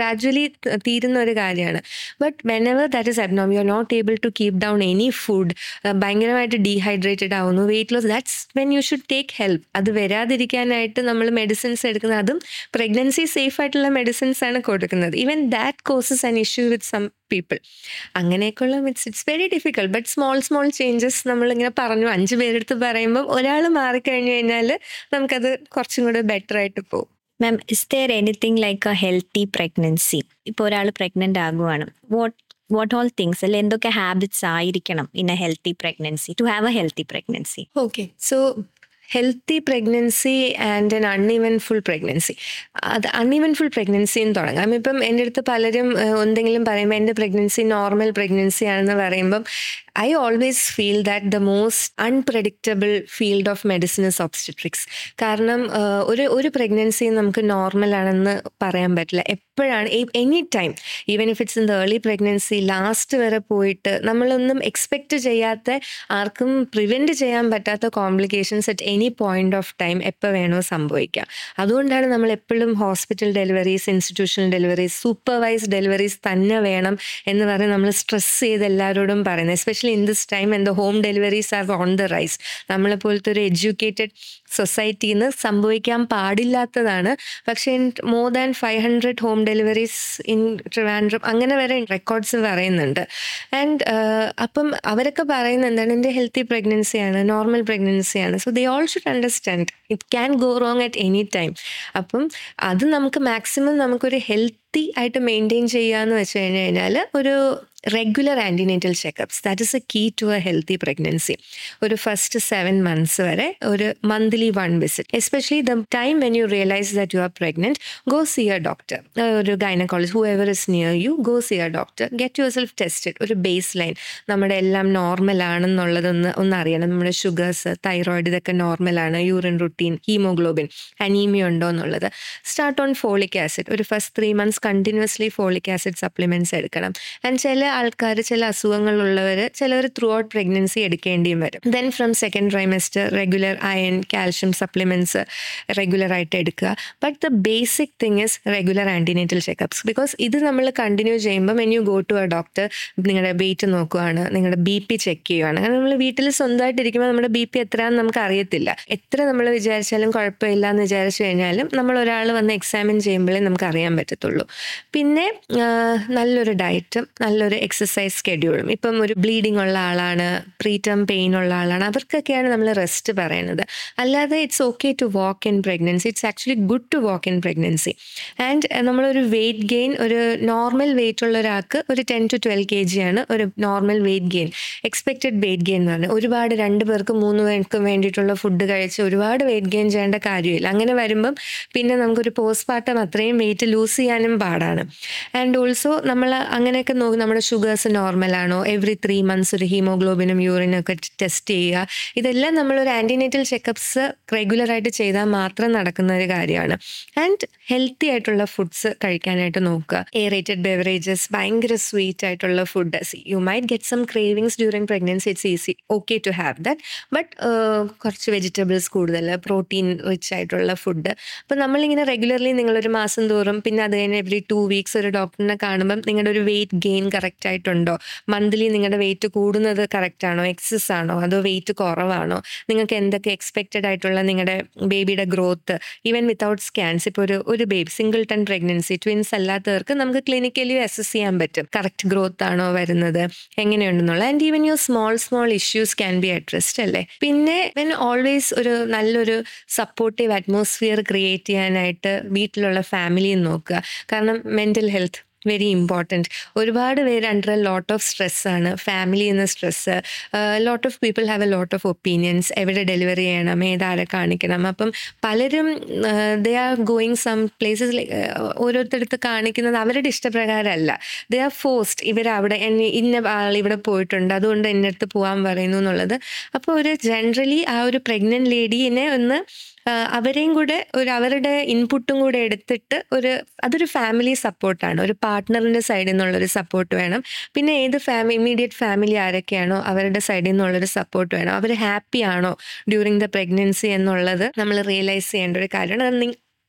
A: ഗ്രാജുവലി തീരുന്ന ഒരു കാര്യമാണ് but whenever that is അബ്നോം you are not able to keep down any food ഭയങ്കരമായിട്ട് ഡീഹൈഡ്രേറ്റഡ് ആവുന്നു weight loss that's when you should take help അത് വരാതിരിക്കാനായിട്ട് നമ്മൾ മെഡിസിൻസ് എടുക്കുന്നത് അതും പ്രഗ്നൻസി സേഫ് ആയിട്ടുള്ള മെഡിസിൻസ് ആണ് കൊടുക്കുന്നത് even that causes an issue with some people അങ്ങനെയൊക്കെയുള്ള it's it's very difficult but small small changes നമ്മളിങ്ങനെ പറഞ്ഞു അഞ്ച് പേരെടുത്ത് പറയുമ്പോൾ ഒരാൾ മാറിക്കഴിഞ്ഞു കഴിഞ്ഞാൽ നമുക്കത് കുറച്ചും കൂടെ ബെറ്റർ ആയിട്ട് പോകും
B: ma'am is there anything like a healthy pregnancy ഇപ്പോൾ ഒരാൾ പ്രഗ്നന്റ് ആകുവാണ് വാട്ട് വാട്ട് ഓൾ തിങ്സ് അല്ലെ എന്തൊക്കെ ഹാബിറ്റ്സ് ആയിരിക്കണം in a healthy pregnancy to have a healthy pregnancy
A: okay so healthy pregnancy and an uneventful pregnancy അത് uneventful pregnancy എന്ന് തുടങ്ങാം ഇപ്പം എൻ്റെ അടുത്ത് പലരും ഏഹ്, എന്തെങ്കിലും പറയുമ്പോൾ എൻ്റെ പ്രഗ്നൻസി നോർമൽ പ്രഗ്നൻസി ആണെന്ന് പറയുമ്പം I always feel that the most unpredictable field of medicine is obstetrics കാരണം ഏഹ്, ഒരു ഒരു പ്രഗ്നൻസി നമുക്ക് നോർമൽ ആണെന്ന് പറയാൻ പറ്റില്ല എപ്പോഴാണ് any time even if it's in the early pregnancy last വരെ പോയിട്ട് നമ്മളൊന്നും എക്സ്പെക്റ്റ് ചെയ്യാത്ത ആർക്കും പ്രിവെൻറ്റ് ചെയ്യാൻ പറ്റാത്ത complications at any point of time എപ്പോൾ വേണോ സംഭവിക്കാം അതുകൊണ്ടാണ് നമ്മൾ എപ്പോഴും hospital deliveries institutional deliveries supervise deliveries തന്നെ വേണം എന്ന് പറഞ്ഞ് നമ്മൾ സ്ട്രെസ് ചെയ്ത് എല്ലാവരോടും പറയുന്നത് especially in this time and the home deliveries are on the rise നമ്മളെ പോലത്തെ ഒരു എഡ്യൂക്കേറ്റഡ് സൊസൈറ്റിയിൽ നിന്ന് സംഭവിക്കാൻ പാടില്ലാത്തതാണ് പക്ഷേ more than five hundred home deliveries in Trivandrum അങ്ങനെ വരെ റെക്കോർഡ്സ് പറയുന്നുണ്ട് ആൻഡ് അപ്പം അവരൊക്കെ പറയുന്നത് എന്താണ് എൻ്റെ ഹെൽത്തി പ്രഗ്നൻസിയാണ് നോർമൽ പ്രഗ്നൻസിയാണ് so they all should understand it can go wrong at any time അപ്പം അത് നമുക്ക് മാക്സിമം നമുക്കൊരു ഹെൽത്തി ആയിട്ട് മെയിൻറ്റെയിൻ ചെയ്യുക എന്ന് വെച്ച് കഴിഞ്ഞ് കഴിഞ്ഞാൽ ഒരു regular antenatal checkups that is a key to a healthy pregnancy ഒരു ഫസ്റ്റ് സെവൻ മന്ത്സ് വരെ ഒരു monthly one visit especially the time when you realise that you are pregnant go see a doctor ഒരു gynaecologist whoever is near you go see a doctor get yourself tested ഒരു baseline നമ്മുടെ എല്ലാം normal ആണെന്നുള്ളതൊന്ന് ഒന്ന് അറിയണം നമ്മുടെ sugars thyroid ഇതൊക്കെ നോർമലാണ് urine routine haemoglobin anaemia ഉണ്ടോ എന്നുള്ളത് സ്റ്റാർട്ട് ഓൺ ഫോളിക് ആസിഡ് ഒരു first three months continuously folic acid supplements എടുക്കണം ആൻഡ് ചില ആൾക്കാർ ചില അസുഖങ്ങളുള്ളവർ ചിലവർ ത്രൂ ഔട്ട് പ്രഗ്നൻസി എടുക്കേണ്ടിയും വരും then from second trimester regular iron calcium supplements regular ആയിട്ട് എടുക്കുക but the basic thing is regular antenatal checkups because ഇത് നമ്മൾ കണ്ടിന്യൂ ചെയ്യുമ്പോൾ when you go to a doctor നിങ്ങളുടെ വെയിറ്റ് നോക്കുവാണ് നിങ്ങളുടെ ബി പി ചെക്ക് ചെയ്യുവാണ് കാരണം നമ്മൾ വീട്ടിൽ സ്വന്തമായിട്ടിരിക്കുമ്പോൾ നമ്മുടെ ബി പി എത്രയാണെന്ന് നമുക്ക് അറിയത്തില്ല എത്ര നമ്മൾ വിചാരിച്ചാലും കുഴപ്പമില്ല എന്ന് വിചാരിച്ചു കഴിഞ്ഞാലും നമ്മൾ ഒരാൾ വന്ന് എക്സാമിൻ ചെയ്യുമ്പോഴേ നമുക്ക് അറിയാൻ പറ്റത്തുള്ളൂ പിന്നെ ആ, നല്ലൊരു ഡയറ്റും നല്ലൊരു എക്സസൈസ് സ്കെഡ്യൂളും ഇപ്പം ഒരു ബ്ലീഡിംഗ് ഉള്ള ആളാണ് പ്രീറ്റം പെയിൻ ഉള്ള ആളാണ് അവർക്കൊക്കെയാണ് നമ്മൾ റെസ്റ്റ് പറയുന്നത് അല്ലാതെ it's okay to walk in pregnancy it's actually good to walk in pregnancy and നമ്മളൊരു വെയിറ്റ് ഗെയിൻ ഒരു നോർമൽ വെയിറ്റ് ഉള്ള ഒരാൾക്ക് ഒരു ten to twelve K G ആണ് ഒരു normal weight gain expected weight gain എന്ന് പറഞ്ഞാൽ ഒരുപാട് രണ്ട് പേർക്കും മൂന്ന് പേർക്കും വേണ്ടിയിട്ടുള്ള ഫുഡ് കഴിച്ച് ഒരുപാട് വെയിറ്റ് ഗെയിൻ ചെയ്യേണ്ട കാര്യമില്ല അങ്ങനെ വരുമ്പം പിന്നെ നമുക്കൊരു പോസ്റ്റ് പാർട്ടം അത്രയും വെയിറ്റ് ലൂസ് ചെയ്യാനും പാടാണ് ആൻഡ് ഓൾസോ നമ്മൾ അങ്ങനെയൊക്കെ നോക്കി നമ്മുടെ ഷുഗേഴ്സ് നോർമലാണോ എവറി ത്രീ മന്ത്സ് ഒരു ഹീമോഗ്ലോബിനും യൂറിനും ഒക്കെ ടെസ്റ്റ് ചെയ്യുക ഇതെല്ലാം നമ്മളൊരു ആൻറ്റിനേറ്റൽ ചെക്കപ്സ് റെഗുലറായിട്ട് ചെയ്താൽ മാത്രം നടക്കുന്ന ഒരു കാര്യമാണ് ആൻഡ് ഹെൽത്തി ആയിട്ടുള്ള ഫുഡ്സ് കഴിക്കാനായിട്ട് നോക്കുക എയറേറ്റഡ് ബെവറേജസ് ഭയങ്കര സ്വീറ്റ് ആയിട്ടുള്ള food you might get some cravings during pregnancy it's easy okay to have that but കുറച്ച് വെജിറ്റബിൾസ് കൂടുതൽ പ്രോട്ടീൻ റിച്ച് ആയിട്ടുള്ള ഫുഡ് അപ്പോൾ നമ്മളിങ്ങനെ റെഗുലർലി നിങ്ങളൊരു മാസം തോറും പിന്നെ അത് കഴിഞ്ഞ് എവറി ടു വീക്സ് ഒരു ഡോക്ടറിനെ കാണുമ്പം നിങ്ങളുടെ ഒരു വെയിറ്റ് ഗെയിൻ കറക്റ്റ് ആയിട്ടുണ്ടോ മന്ത്ലി നിങ്ങളുടെ വെയിറ്റ് കൂടുന്നത് കറക്റ്റ് ആണോ എക്സസ് ആണോ അതോ വെയിറ്റ് കുറവാണോ നിങ്ങൾക്ക് എന്തൊക്കെ എക്സ്പെക്റ്റഡ് ആയിട്ടുള്ള നിങ്ങളുടെ ബേബിയുടെ ഗ്രോത്ത് ഈവൻ വിത്തൗട്ട് സ്കാൻസ് ഇപ്പോൾ ഒരു ഒരു baby singleton pregnancy twins അല്ലാത്തവർക്ക് നമുക്ക് ക്ലിനിക്കലി അസസ് ചെയ്യാൻ പറ്റും കറക്റ്റ് ഗ്രോത്ത് ആണോ വരുന്നത് എങ്ങനെയുണ്ടെന്നുള്ള and even your small small issues can be addressed അല്ലേ പിന്നെ വെൻ ഓൾവേസ് ഒരു നല്ലൊരു സപ്പോർട്ടീവ് അറ്റ്മോസ്ഫിയർ ക്രിയേറ്റ് ചെയ്യാനായിട്ട് വീട്ടിലുള്ള ഫാമിലിയും നോക്കുക കാരണം മെൻ്റൽ ഹെൽത്ത് വെരി ഇമ്പോർട്ടൻറ്റ് ഒരുപാട് പേര് അണ്ടർ എ ലോട്ട് ഓഫ് സ്ട്രെസ്സാണ് ഫാമിലി എന്ന stress lot of people have a lot of opinions എവിടെ ഡെലിവറി ചെയ്യണം ഏതാരെ കാണിക്കണം അപ്പം പലരും they are going some places ഓരോരുത്തടുത്ത് കാണിക്കുന്നത് അവരുടെ ഇഷ്ടപ്രകാരമല്ല ദേ ആർ ഫോസ്റ്റ് ഇവർ അവിടെ എന്നെ- ഇന്ന ആൾ ഇവിടെ പോയിട്ടുണ്ട് അതുകൊണ്ട് എൻ്റെ അടുത്ത് പോകാൻ പറയുന്നു എന്നുള്ളത് അപ്പോൾ ഒരു ജനറലി ആ ഒരു പ്രഗ്നൻറ്റ് ലേഡീനെ ഒന്ന് ആ, അവരെയും കൂടെ ഒരു അവരുടെ ഇൻപുട്ടും കൂടെ എടുത്തിട്ട് ഒരു അതൊരു ഫാമിലി സപ്പോർട്ടാണ് ഒരു പാർട്ട്ണറിൻ്റെ സൈഡിൽ നിന്നുള്ളൊരു സപ്പോർട്ട് വേണം പിന്നെ ഏത് ഫാമിലി ഇമ്മീഡിയറ്റ് ഫാമിലി ആരൊക്കെയാണോ അവരുടെ സൈഡിൽ നിന്നുള്ളൊരു സപ്പോർട്ട് വേണം അവർ ഹാപ്പി ആണോ ഡ്യൂറിങ് ദ പ്രഗ്നൻസി എന്നുള്ളത് നമ്മൾ റിയലൈസ് ചെയ്യേണ്ട ഒരു കാര്യമാണ് അത് നി-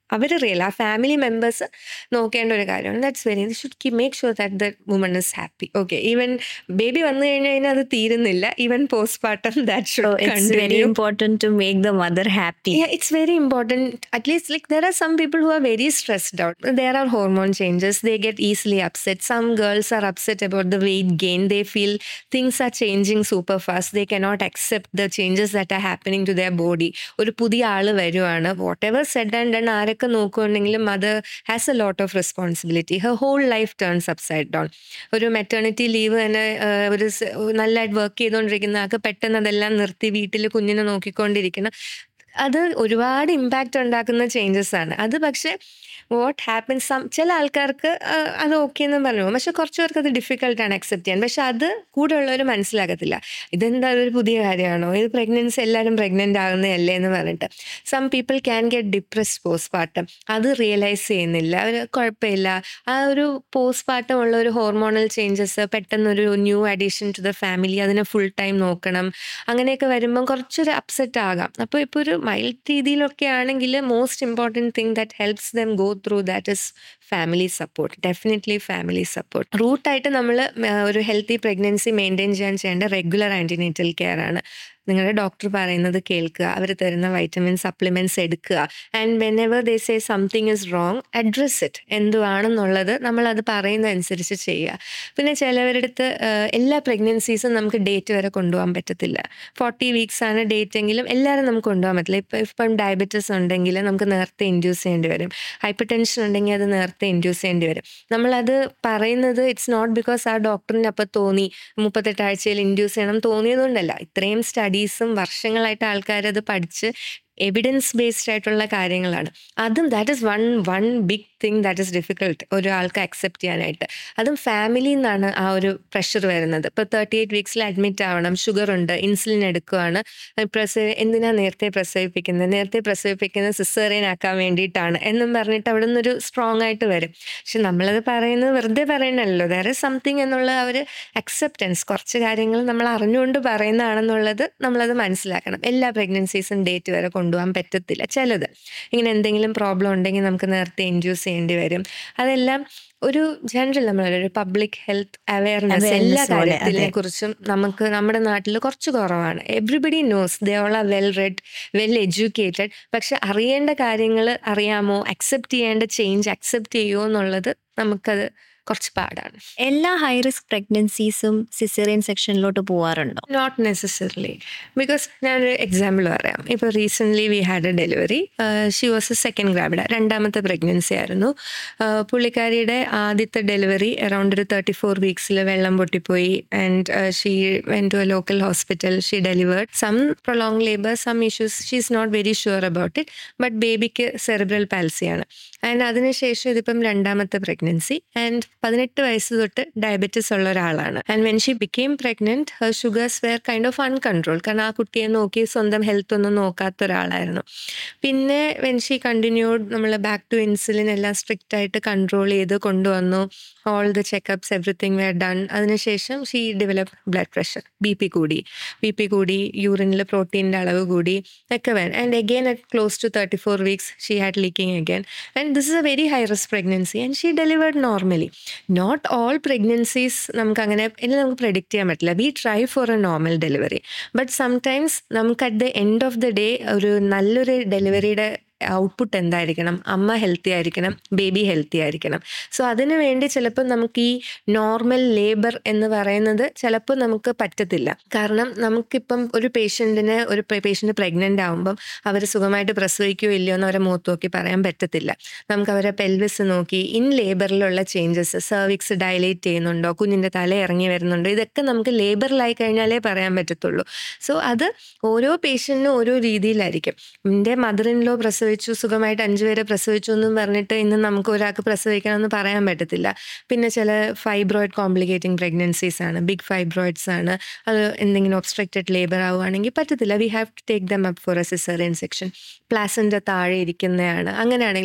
A: അവർ റിയൽ ആ ഫാമിലി മെമ്പേഴ്സ് നോക്കേണ്ട ഒരു കാര്യമാണ് ദാറ്റ്സ് വെരി ഷുഡ് കി make sure that the woman is happy okay even baby വന്നു കഴിഞ്ഞു കഴിഞ്ഞാൽ അത് തീരുന്നില്ല even postmortem that
B: So
A: should
B: it's very important to make the mother happy.
A: Yeah, it's very important. At least, like, there are some people who are very stressed out. There are hormone changes. They get easily upset. Some girls are upset about the weight gain. They feel things are changing super fast. They cannot accept the changes that are happening to their body. ഒരു പുതിയ ആള് വരുവാണ് whatever said and done ആരൊക്കെ നോക്കുകയാണെങ്കിലും mother has a lot of responsibility her whole life turns upside down ഒരു maternity leave തന്നെ ആ, ഒരു സ- നല്ലതായിട്ട് വർക്ക് ചെയ്തുകൊണ്ടിരിക്കുന്ന ആൾക്ക് പെട്ടെന്ന് അതെല്ലാം നിർത്തി വീട്ടിൽ കുഞ്ഞിനെ നോക്കിക്കൊണ്ടിരിക്കണം അത് ഒരുപാട് ഇമ്പാക്റ്റ് ഉണ്ടാക്കുന്ന ചേഞ്ചസ് ആണ് അത് പക്ഷെ വാട്ട് ഹാപ്പൻസ് സം ചില ആൾക്കാർക്ക് ആ, അത് ഓക്കെ എന്ന് പറഞ്ഞു പോകും. പക്ഷെ കുറച്ച് പേർക്ക് അത് ഡിഫിക്കൽട്ടാണ് അക്സെപ്റ്റ് ചെയ്യാൻ പക്ഷെ അത് കൂടെ ഉള്ളവർ മനസ്സിലാക്കത്തില്ല ഇതെന്താ ഒരു പുതിയ കാര്യമാണോ ഇത് പ്രഗ്നൻസി എല്ലാവരും പ്രഗ്നൻ്റ് ആകുന്നതല്ലേ എന്ന് പറഞ്ഞിട്ട് some people can get depressed postpartum അത് റിയലൈസ് ചെയ്യുന്നില്ല അവർ കുഴപ്പമില്ല ആ ഒരു പോസ്റ്റ് പാർട്ടം ഉള്ള ഒരു ഹോർമോണൽ ചേഞ്ചസ് പെട്ടെന്നൊരു new addition to the family അതിനെ ഫുൾ ടൈം നോക്കണം അങ്ങനെയൊക്കെ വരുമ്പം കുറച്ചൊരു അപ്സെറ്റ് ആകാം അപ്പോൾ ഇപ്പോൾ ഒരു മൈൽഡ് രീതിയിലൊക്കെ ആണെങ്കിൽ most important thing that helps them go through that is family support definitely family support റൂട്ടായിട്ട് നമ്മൾ ഒരു ഹെൽത്തി പ്രഗ്നൻസി മെയിൻറ്റെയിൻ ചെയ്യാൻ ചെയ്യേണ്ട റെഗുലർ ആൻറ്റിനേറ്റൽ കെയർ ആണ് നിങ്ങളുടെ ഡോക്ടർ പറയുന്നത് കേൾക്കുക അവർ തരുന്ന വൈറ്റമിൻ സപ്ലിമെൻറ്റ്സ് എടുക്കുക and whenever they say something is wrong address it എന്തുവാണെന്നുള്ളത് നമ്മളത് പറയുന്നതനുസരിച്ച് ചെയ്യുക പിന്നെ ചിലവരടുത്ത് ആഹ്, എല്ലാ പ്രഗ്നൻസീസും നമുക്ക് ഡേറ്റ് വരെ കൊണ്ടുപോകാൻ പറ്റത്തില്ല ഫോർട്ടി വീക്സ് ആണ് ഡേറ്റ് എങ്കിലും എല്ലാവരും നമുക്ക് കൊണ്ടുപോകാൻ പറ്റില്ല ഇപ്പം ഇപ്പം ഡയബറ്റീസ് ഉണ്ടെങ്കിൽ നമുക്ക് നേരത്തെ ഇൻഡ്യൂസ് ചെയ്യേണ്ടി വരും ഹൈപ്പർ ടെൻഷൻ ഉണ്ടെങ്കിൽ അത് നേരത്തെ ഇൻഡ്യൂസ് ചെയ്യേണ്ടി വരും നമ്മളത് പറയുന്നത് ഇറ്റ്സ് നോട്ട് ബിക്കോസ് ആ ഡോക്ടറിന് അപ്പം തോന്നി മുപ്പത്തെട്ട് ആഴ്ചയിൽ ഇൻഡ്യൂസ് ചെയ്യണം തോന്നിയതുകൊണ്ടല്ല ഇത്രയും സ്റ്റഡീസും വർഷങ്ങളായിട്ട് ആൾക്കാർ അത് പഠിച്ച് എവിഡൻസ് ബേസ്ഡ് ആയിട്ടുള്ള കാര്യങ്ങളാണ് അതും that is one one big thing that is difficult ഒരാൾക്ക് അക്സെപ്റ്റ് ചെയ്യാനായിട്ട് അതും ഫാമിലിയിൽ നിന്നാണ് ആ ഒരു പ്രഷർ വരുന്നത് ഇപ്പോൾ തേർട്ടി എയ്റ്റ് വീക്സിൽ അഡ്മിറ്റ് ആവണം ഷുഗർ ഉണ്ട് ഇൻസുലിൻ എടുക്കുകയാണ് പ്രസവ എന്തിനാ നേരത്തെ പ്രസവിപ്പിക്കുന്നത് നേരത്തെ പ്രസവിപ്പിക്കുന്നത് സിസേറിയൻ ആക്കാൻ വേണ്ടിയിട്ടാണ് എന്നും പറഞ്ഞിട്ട് അവിടെ നിന്നൊരു സ്ട്രോങ് ആയിട്ട് വരും പക്ഷെ നമ്മളത് പറയുന്നത് വെറുതെ പറയണല്ലോ വേറെ സംതിങ് എന്നുള്ള ആ ഒരു അക്സെപ്റ്റൻസ് കുറച്ച് കാര്യങ്ങൾ നമ്മൾ അറിഞ്ഞുകൊണ്ട് പറയുന്നതാണെന്നുള്ളത് നമ്മളത് മനസ്സിലാക്കണം എല്ലാ പ്രഗ്നൻസീസും ഡേറ്റ് വരെ കൊണ്ടുപോകാൻ പറ്റത്തില്ല ചിലത് ഇങ്ങനെ എന്തെങ്കിലും പ്രോബ്ലം ഉണ്ടെങ്കിൽ നമുക്ക് നേരത്തെ ഇൻഡ്യൂസ് ചെയ്യേണ്ടി വരും അതെല്ലാം ഒരു ജനറൽ നമ്മളൊരു പബ്ലിക് ഹെൽത്ത് അവയർനെസ്
B: Awareness
A: എല്ലാ
B: പോലെ,
A: കാര്യത്തിനെ
B: അതെ.
A: കുറിച്ചും നമുക്ക് നമ്മുടെ നാട്ടിൽ കുറച്ച് കുറവാണ് everybody knows they all are well read well educated പക്ഷെ അറിയേണ്ട കാര്യങ്ങൾ അറിയാമോ അക്സെപ്റ്റ് ചെയ്യേണ്ട ചേഞ്ച് അക്സെപ്റ്റ് ചെയ്യുമോ എന്നുള്ളത് നമുക്കത് കുറച്ച് പാടാണ്
B: എല്ലാ ഹൈ റിസ്ക് പ്രഗ്നൻസീസും സിസേറിയൻ സെക്ഷനിലോട്ട് പോവാറുണ്ടോ
A: നോട്ട് നെസസറിലി ബിക്കോസ് ഞാനൊരു എക്സാമ്പിൾ പറയാം ഇപ്പോൾ recently we had a delivery she was a second gravida രണ്ടാമത്തെ പ്രഗ്നൻസി ആയിരുന്നു ആഹ് പുള്ളിക്കാരിയുടെ ആദ്യത്തെ ഡെലിവറി അറൗണ്ട് ഒരു തേർട്ടി ഫോർ വീക്സിൽ വെള്ളം പൊട്ടിപ്പോയി and she went to a local hospital she delivered some prolong labour some issues she is not very sure about it but ബേബിക്ക് സെറിബ്രൽ പാൽസിയാണ് ആൻഡ് അതിനുശേഷം ഇതിപ്പം രണ്ടാമത്തെ പ്രഗ്നൻസി ആൻഡ് പതിനെട്ട് വയസ്സ് തൊട്ട് ഡയബറ്റിസ് ഉള്ള ഒരാളാണ് and when she became pregnant her sugars were kind of uncontrol കാരണം ആ കുട്ടിയെ നോക്കി സ്വന്തം ഹെൽത്ത് ഒന്നും നോക്കാത്ത ഒരാളായിരുന്നു പിന്നെ വെൻ ഷീ കണ്ടിന്യൂഡ് നമ്മൾ ബാക്ക് ടു ഇൻസുലിൻ എല്ലാം സ്ട്രിക്റ്റ് ആയിട്ട് കൺട്രോൾ ചെയ്ത് കൊണ്ടുവന്നു all the checkups everything were done അതിനുശേഷം she develop blood pressure B P കൂടി ബി പി കൂടി യൂറിനിൽ പ്രോട്ടീൻ്റെ അളവ് കൂടി ഒക്കെ വേണം and again at close to thirty four weeks she had leaking again and this is a very high risk pregnancy and she delivered normally not all pregnancies നമുക്ക് അങ്ങനെ ഇനി നമുക്ക് പ്രെഡിക്റ്റ് ചെയ്യാൻ പറ്റില്ല we try for a normal delivery but sometimes നമുക്ക് at the end of the day ഒരു നല്ലൊരു ഡെലിവറിയുടെ ഔട്ട്പുട്ട് എന്തായിരിക്കണം അമ്മ ഹെൽത്തി ആയിരിക്കണം ബേബി ഹെൽത്തി ആയിരിക്കണം സോ അതിനു വേണ്ടി ചിലപ്പോൾ നമുക്ക് ഈ നോർമൽ ലേബർ എന്ന് പറയുന്നത് ചിലപ്പോൾ നമുക്ക് പറ്റത്തില്ല കാരണം നമുക്കിപ്പം ഒരു പേഷ്യൻറ്റിന് ഒരു പേഷ്യൻ്റ് പ്രഗ്നൻ്റ് ആകുമ്പം അവർ സുഖമായിട്ട് പ്രസവിക്കുകയോ ഇല്ലയോ എന്ന് അവരെ മുഖത്ത് നോക്കി പറയാൻ പറ്റത്തില്ല നമുക്ക് അവരെ പെൽവിസ് നോക്കി ഇൻ ലേബറിലുള്ള ചേഞ്ചസ് സെർവിക്സ് ഡയലേറ്റ് ചെയ്യുന്നുണ്ടോ കുഞ്ഞിൻ്റെ തല ഇറങ്ങി വരുന്നുണ്ടോ ഇതൊക്കെ നമുക്ക് ലേബറിലായി കഴിഞ്ഞാലേ പറയാൻ പറ്റത്തുള്ളൂ സോ അത് ഓരോ പേഷ്യൻറ്റിനും ഓരോ രീതിയിലായിരിക്കും എൻ്റെ മദർ ഇൻ ലോ പ്രസവിച്ചു സുഖമായിട്ട് അഞ്ചു പേരെ പ്രസവിച്ചു എന്നും പറഞ്ഞിട്ട് ഇന്ന് നമുക്ക് ഒരാൾക്ക് പ്രസവിക്കണം എന്ന് പറയാൻ പറ്റത്തില്ല പിന്നെ ചില ഫൈബ്രോയിഡ് കോംപ്ലിക്കേറ്റിംഗ് പ്രഗ്നൻസീസ് ആണ് ബിഗ് ഫൈബ്രോയിഡ്സ് ആണ് അത് എന്തെങ്കിലും ഒബ്സ്ട്രക്റ്റഡ് ലേബർ ആവുകയാണെങ്കിൽ പറ്റത്തില്ല we have to take them up for a caesarean section പ്ലാസിൻ്റെ താഴെ ഇരിക്കുന്നതാണ് അങ്ങനെയാണെങ്കിൽ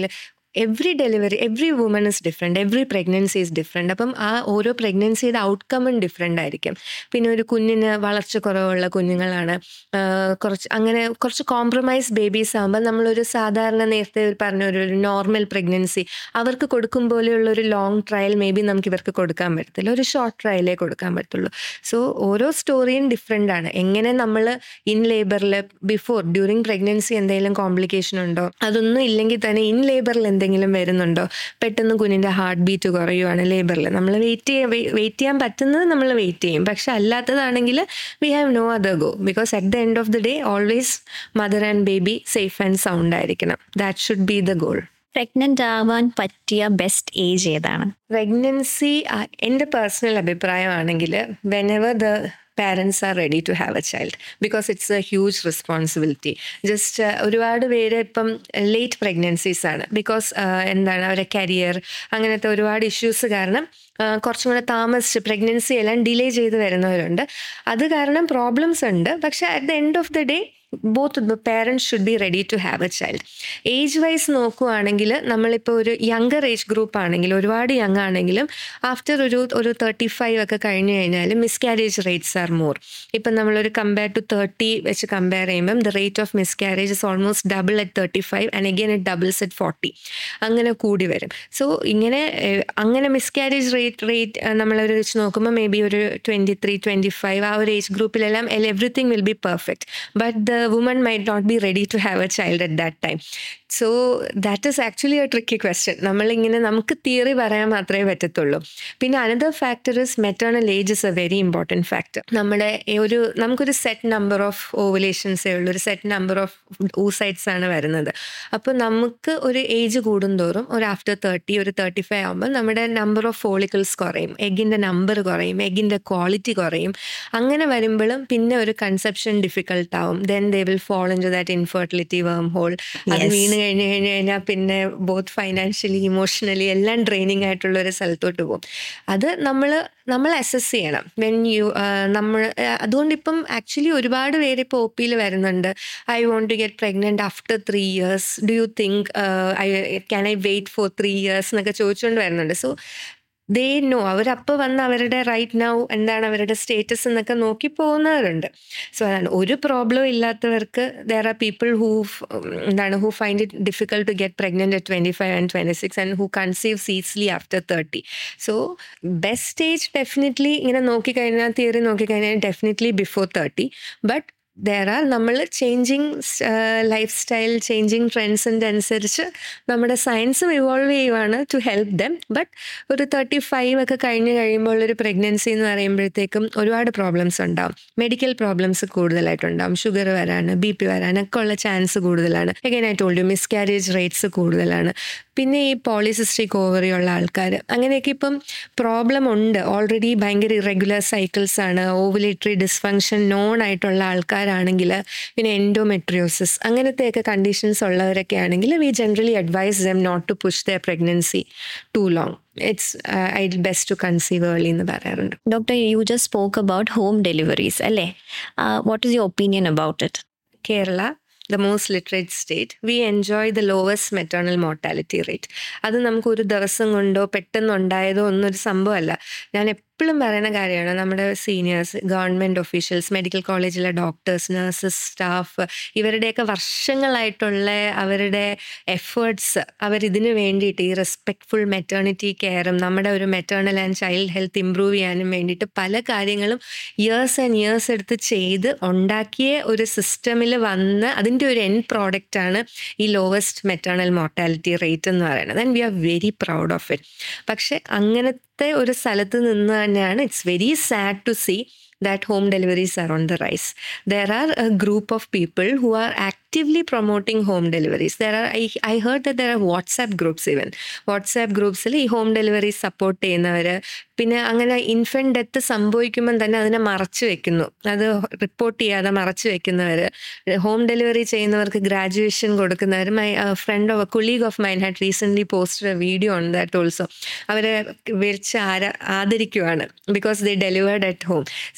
A: every delivery every woman is different every pregnancy is different അപ്പം ആ ഓരോ പ്രഗ്നൻസിയുടെ ഔട്ട്കമും ഡിഫറെൻ്റ് ആയിരിക്കും പിന്നെ ഒരു കുഞ്ഞിന് വളർച്ച കുറവുള്ള കുഞ്ഞുങ്ങളാണ് ആഹ് കുറച്ച് അങ്ങനെ കുറച്ച് കോംപ്രമൈസ് ബേബീസ് ആകുമ്പോൾ നമ്മളൊരു സാധാരണ നേരത്തെ പറഞ്ഞ ഒരു നോർമൽ പ്രഗ്നൻസി അവർക്ക് കൊടുക്കും പോലെയുള്ള ഒരു ലോങ് ട്രയൽ മേ ബി നമുക്ക് ഇവർക്ക് കൊടുക്കാൻ പറ്റത്തില്ല ഒരു ഷോർട്ട് ട്രയലേ കൊടുക്കാൻ പറ്റുള്ളൂ സോ ഓരോ സ്റ്റോറിയും ഡിഫറെൻ്റ് ആണ് എങ്ങനെ നമ്മൾ ഇൻ ലേബറിൽ ബിഫോർ ഡ്യൂറിങ് പ്രഗ്നൻസി എന്തെങ്കിലും കോംപ്ലിക്കേഷൻ ഉണ്ടോ അതൊന്നും ഇല്ലെങ്കിൽ തന്നെ ഇൻ ലേബറിൽ എന്തെങ്കിലും വരുന്നുണ്ടോ പെട്ടെന്ന് കുഞ്ഞിൻ്റെ ഹാർട്ട് ബീറ്റ് കുറയുവാണ് ലേബറിൽ നമ്മൾ വെയിറ്റ് ചെയ്യാൻ വെയിറ്റ് ചെയ്യാൻ പറ്റുന്നത് നമ്മൾ വെയിറ്റ് ചെയ്യും പക്ഷെ അല്ലാത്തതാണെങ്കിൽ we have no other go because at the end of the day always mother and baby safe and sound ആയിരിക്കണം that should be the goal
B: pregnant ആവാൻ പറ്റിയ ബെസ്റ്റ് ഏജ് ഏതാണ്
A: പ്രഗ്നൻസി എൻ്റെ പേഴ്സണൽ അഭിപ്രായമാണെങ്കിൽ whenever the parents are ready to have a child because it's a huge responsibility just ഒരുപാട് പേര് ഇപ്പം late pregnancies ആണ് ബിക്കോസ് എന്താണ് അവരുടെ കരിയർ അങ്ങനത്തെ ഒരുപാട് ഇഷ്യൂസ് കാരണം ആ, കുറച്ചും കൂടെ താമസിച്ച് പ്രഗ്നൻസി എല്ലാം ഡിലേ ചെയ്ത് വരുന്നവരുണ്ട് അത് കാരണം പ്രോബ്ലംസ് ഉണ്ട് പക്ഷെ at the end of the day both the parents should be ready to have a child age wise നോക്കുവാണെങ്കിൽ നമ്മളിപ്പോൾ ഒരു യങ്കർ ഏജ് ഗ്രൂപ്പ് ആണെങ്കിൽ ഒരുപാട് യങ് ആണെങ്കിലും ആഫ്റ്റർ ഒരു ഒരു തേർട്ടി ഫൈവ് ഒക്കെ കഴിഞ്ഞ് കഴിഞ്ഞാൽ മിസ്കാരേജ് റേറ്റ്സ് ആർ മോർ ഇപ്പം നമ്മളൊരു കമ്പയർ ടു തേർട്ടി വെച്ച് കമ്പയർ ചെയ്യുമ്പം the rate of miscarriage is almost double at thirty five and again it doubles at forty അങ്ങനെ കൂടി വരും സോ ഇങ്ങനെ ഏഹ്, അങ്ങനെ മിസ്കാരേജ് റേറ്റ് റേറ്റ് നമ്മളൊരു വെച്ച് നോക്കുമ്പോൾ മേ ബി ഒരു ട്വൻറ്റി ത്രീ ട്വൻറ്റി ഫൈവ് ആ ഒരു ഏജ് ഗ്രൂപ്പിലെല്ലാം everything will be perfect but the woman might not be ready to have a child at that time so that is actually a tricky question നമ്മളിങ്ങനെ നമുക്ക് theory പറയാൻ മാത്രമേ പറ്റത്തുള്ളൂ പിന്നെ another factor is maternal age is a very important factor നമ്മുടെ ഈ ഒരു നമുക്കൊരു സെറ്റ് നമ്പർ ഓഫ് ഓവുലേഷൻസേ ഉള്ളൂ ഒരു സെറ്റ് നമ്പർ ഓഫ് ഊസൈറ്റ്സ് ആണ് വരുന്നത് അപ്പോൾ നമുക്ക് ഒരു ഏജ് കൂടുന്തോറും ഒരു ആഫ്റ്റർ തേർട്ടി ഒരു തേർട്ടി ഫൈവ് ആകുമ്പോൾ നമ്മുടെ നമ്പർ ഓഫ് ഫോളിക്കിൾസ് കുറയും എഗിൻ്റെ നമ്പർ കുറയും എഗിൻ്റെ ക്വാളിറ്റി കുറയും അങ്ങനെ വരുമ്പോഴും പിന്നെ ഒരു കൺസെപ്ഷൻ ഡിഫിക്കൽട്ട് ആവും then they will fall into that infertility wormhole അത്
B: Yes.
A: വീണ് കഴിഞ്ഞ് കഴിഞ്ഞ് കഴിഞ്ഞാൽ പിന്നെ ബോത്ത് ഫൈനാൻഷ്യലി ഇമോഷണലി എല്ലാം ഡ്രെയിനിങ് ആയിട്ടുള്ള ഒരു സ്ഥലത്തോട്ട് പോകും അത് നമ്മൾ നമ്മൾ അസസ് ചെയ്യണം വെൻ യു നമ്മൾ അതുകൊണ്ട് ഇപ്പം ആക്ച്വലി ഒരുപാട് പേര് ഇപ്പോൾ ഒ പിയിൽ വരുന്നുണ്ട് I want to get pregnant after three years do you think I can I wait for three years എന്നൊക്കെ ചോദിച്ചുകൊണ്ട് വരുന്നുണ്ട് സോ ദേ നോ അവരപ്പോൾ വന്ന് അവരുടെ റൈറ്റ് നൗ എന്താണ് അവരുടെ സ്റ്റേറ്റസ് എന്നൊക്കെ നോക്കി പോകുന്നവരുണ്ട് സോ അതാണ് ഒരു പ്രോബ്ലം ഇല്ലാത്തവർക്ക് ദർ ആർ പീപ്പിൾ ഹൂ എന്താണ് who find it difficult to get pregnant at twenty five and twenty six and who conceives easily after thirty so best age definitely ഇങ്ങനെ നോക്കിക്കഴിഞ്ഞാൽ തിയറി നോക്കിക്കഴിഞ്ഞാൽ definitely before thirty but there are നമ്മൾ changing lifestyle changing ട്രെൻഡ്സിൻ്റെ അനുസരിച്ച് നമ്മുടെ സയൻസും evolve ചെയ്യുവാണ് to help them but ഒരു തേർട്ടി ഫൈവ് ഒക്കെ കഴിഞ്ഞ് കഴിയുമ്പോൾ ഒരു പ്രഗ്നൻസി എന്ന് പറയുമ്പോഴത്തേക്കും ഒരുപാട് പ്രോബ്ലംസ് ഉണ്ടാവും മെഡിക്കൽ പ്രോബ്ലംസ് കൂടുതലായിട്ടുണ്ടാവും ഷുഗർ വരാൻ ബി പി വരാനൊക്കെ ഉള്ള ചാൻസ് കൂടുതലാണ് again I told you miscarriage rates കൂടുതലാണ് പിന്നെ ഈ പോളിസിസ്റ്റിക് ഓവറി ഉള്ള ആൾക്കാർ അങ്ങനെയൊക്കെ ഇപ്പം പ്രോബ്ലം ഉണ്ട് ഓൾറെഡി ഭയങ്കര ഇറഗുലർ സൈക്കിൾസ് ആണ് ഓവുലേറ്ററി ഡിസ്ഫങ്ഷൻ നോൺ ആയിട്ടുള്ള ആൾക്കാരാണെങ്കിൽ പിന്നെ എൻഡോമെട്രിയോസിസ് അങ്ങനത്തെയൊക്കെ കണ്ടീഷൻസ് ഉള്ളവരൊക്കെ ആണെങ്കിൽ we generally advise them not to push the pregnancy too long it's I best to conceive early എന്ന് പറയാറുണ്ട്
B: doctor you just spoke about home deliveries അല്ലേ what is your opinion about it
A: Kerala the most literate state we enjoy the lowest maternal mortality rate അത് നമുക്ക് ഒരു ദിവസം കൊണ്ടോ പെട്ടെന്ന് ഉണ്ടായതോ ഒന്നൊരു സംഭവമല്ല ഞാൻ എപ്പോഴും പറയുന്ന കാര്യമാണ് നമ്മുടെ സീനിയേഴ്സ് ഗവൺമെൻറ് ഒഫീഷ്യൽസ് മെഡിക്കൽ കോളേജിലെ ഡോക്ടേഴ്സ് നഴ്സസ് സ്റ്റാഫ് ഇവരുടെയൊക്കെ വർഷങ്ങളായിട്ടുള്ള അവരുടെ എഫേർട്സ് അവരിതിന് വേണ്ടിയിട്ട് ഈ റെസ്പെക്ട്ഫുൾ മെറ്റേണിറ്റി കെയറും നമ്മുടെ ഒരു maternal and child health improve ചെയ്യാനും വേണ്ടിയിട്ട് പല കാര്യങ്ങളും ഇയേഴ്സ് ആൻഡ് ഇയേഴ്സ് എടുത്ത് ചെയ്ത് ഉണ്ടാക്കിയ ഒരു സിസ്റ്റമിൽ വന്ന് അതിൻ്റെ ഒരു എൻ പ്രോഡക്റ്റാണ് ഈ ലോവസ്റ്റ് മെറ്റേണൽ മോർട്ടാലിറ്റി റേറ്റ് എന്ന് പറയുന്നത് and we are very proud of it പക്ഷെ അങ്ങനത്തെ ഒരു സ്ഥലത്ത് നിന്ന് തന്നെയാണ് it's very sad to see that home deliveries are on the rise. There are a group of people who are actively promoting home deliveries. There are, I, I heard that there are WhatsApp groups even. WhatsApp ഗ്രൂപ്പ്സിൽ ഈ home delivery support ചെയ്യുന്നവർ പിന്നെ അങ്ങനെ infant death സംഭവിക്കുമ്പം തന്നെ അതിനെ മറച്ചു വെക്കുന്നു അത് റിപ്പോർട്ട് ചെയ്യാതെ മറച്ചു വെക്കുന്നവർ ഹോം ഡെലിവറി ചെയ്യുന്നവർക്ക് ഗ്രാജുവേഷൻ കൊടുക്കുന്നവർ my friend of colleague of mine had recently posted a video on that also അവരെ വിളിച്ച് ആര ആദരിക്കുവാണ് because they delivered at home see ഇത്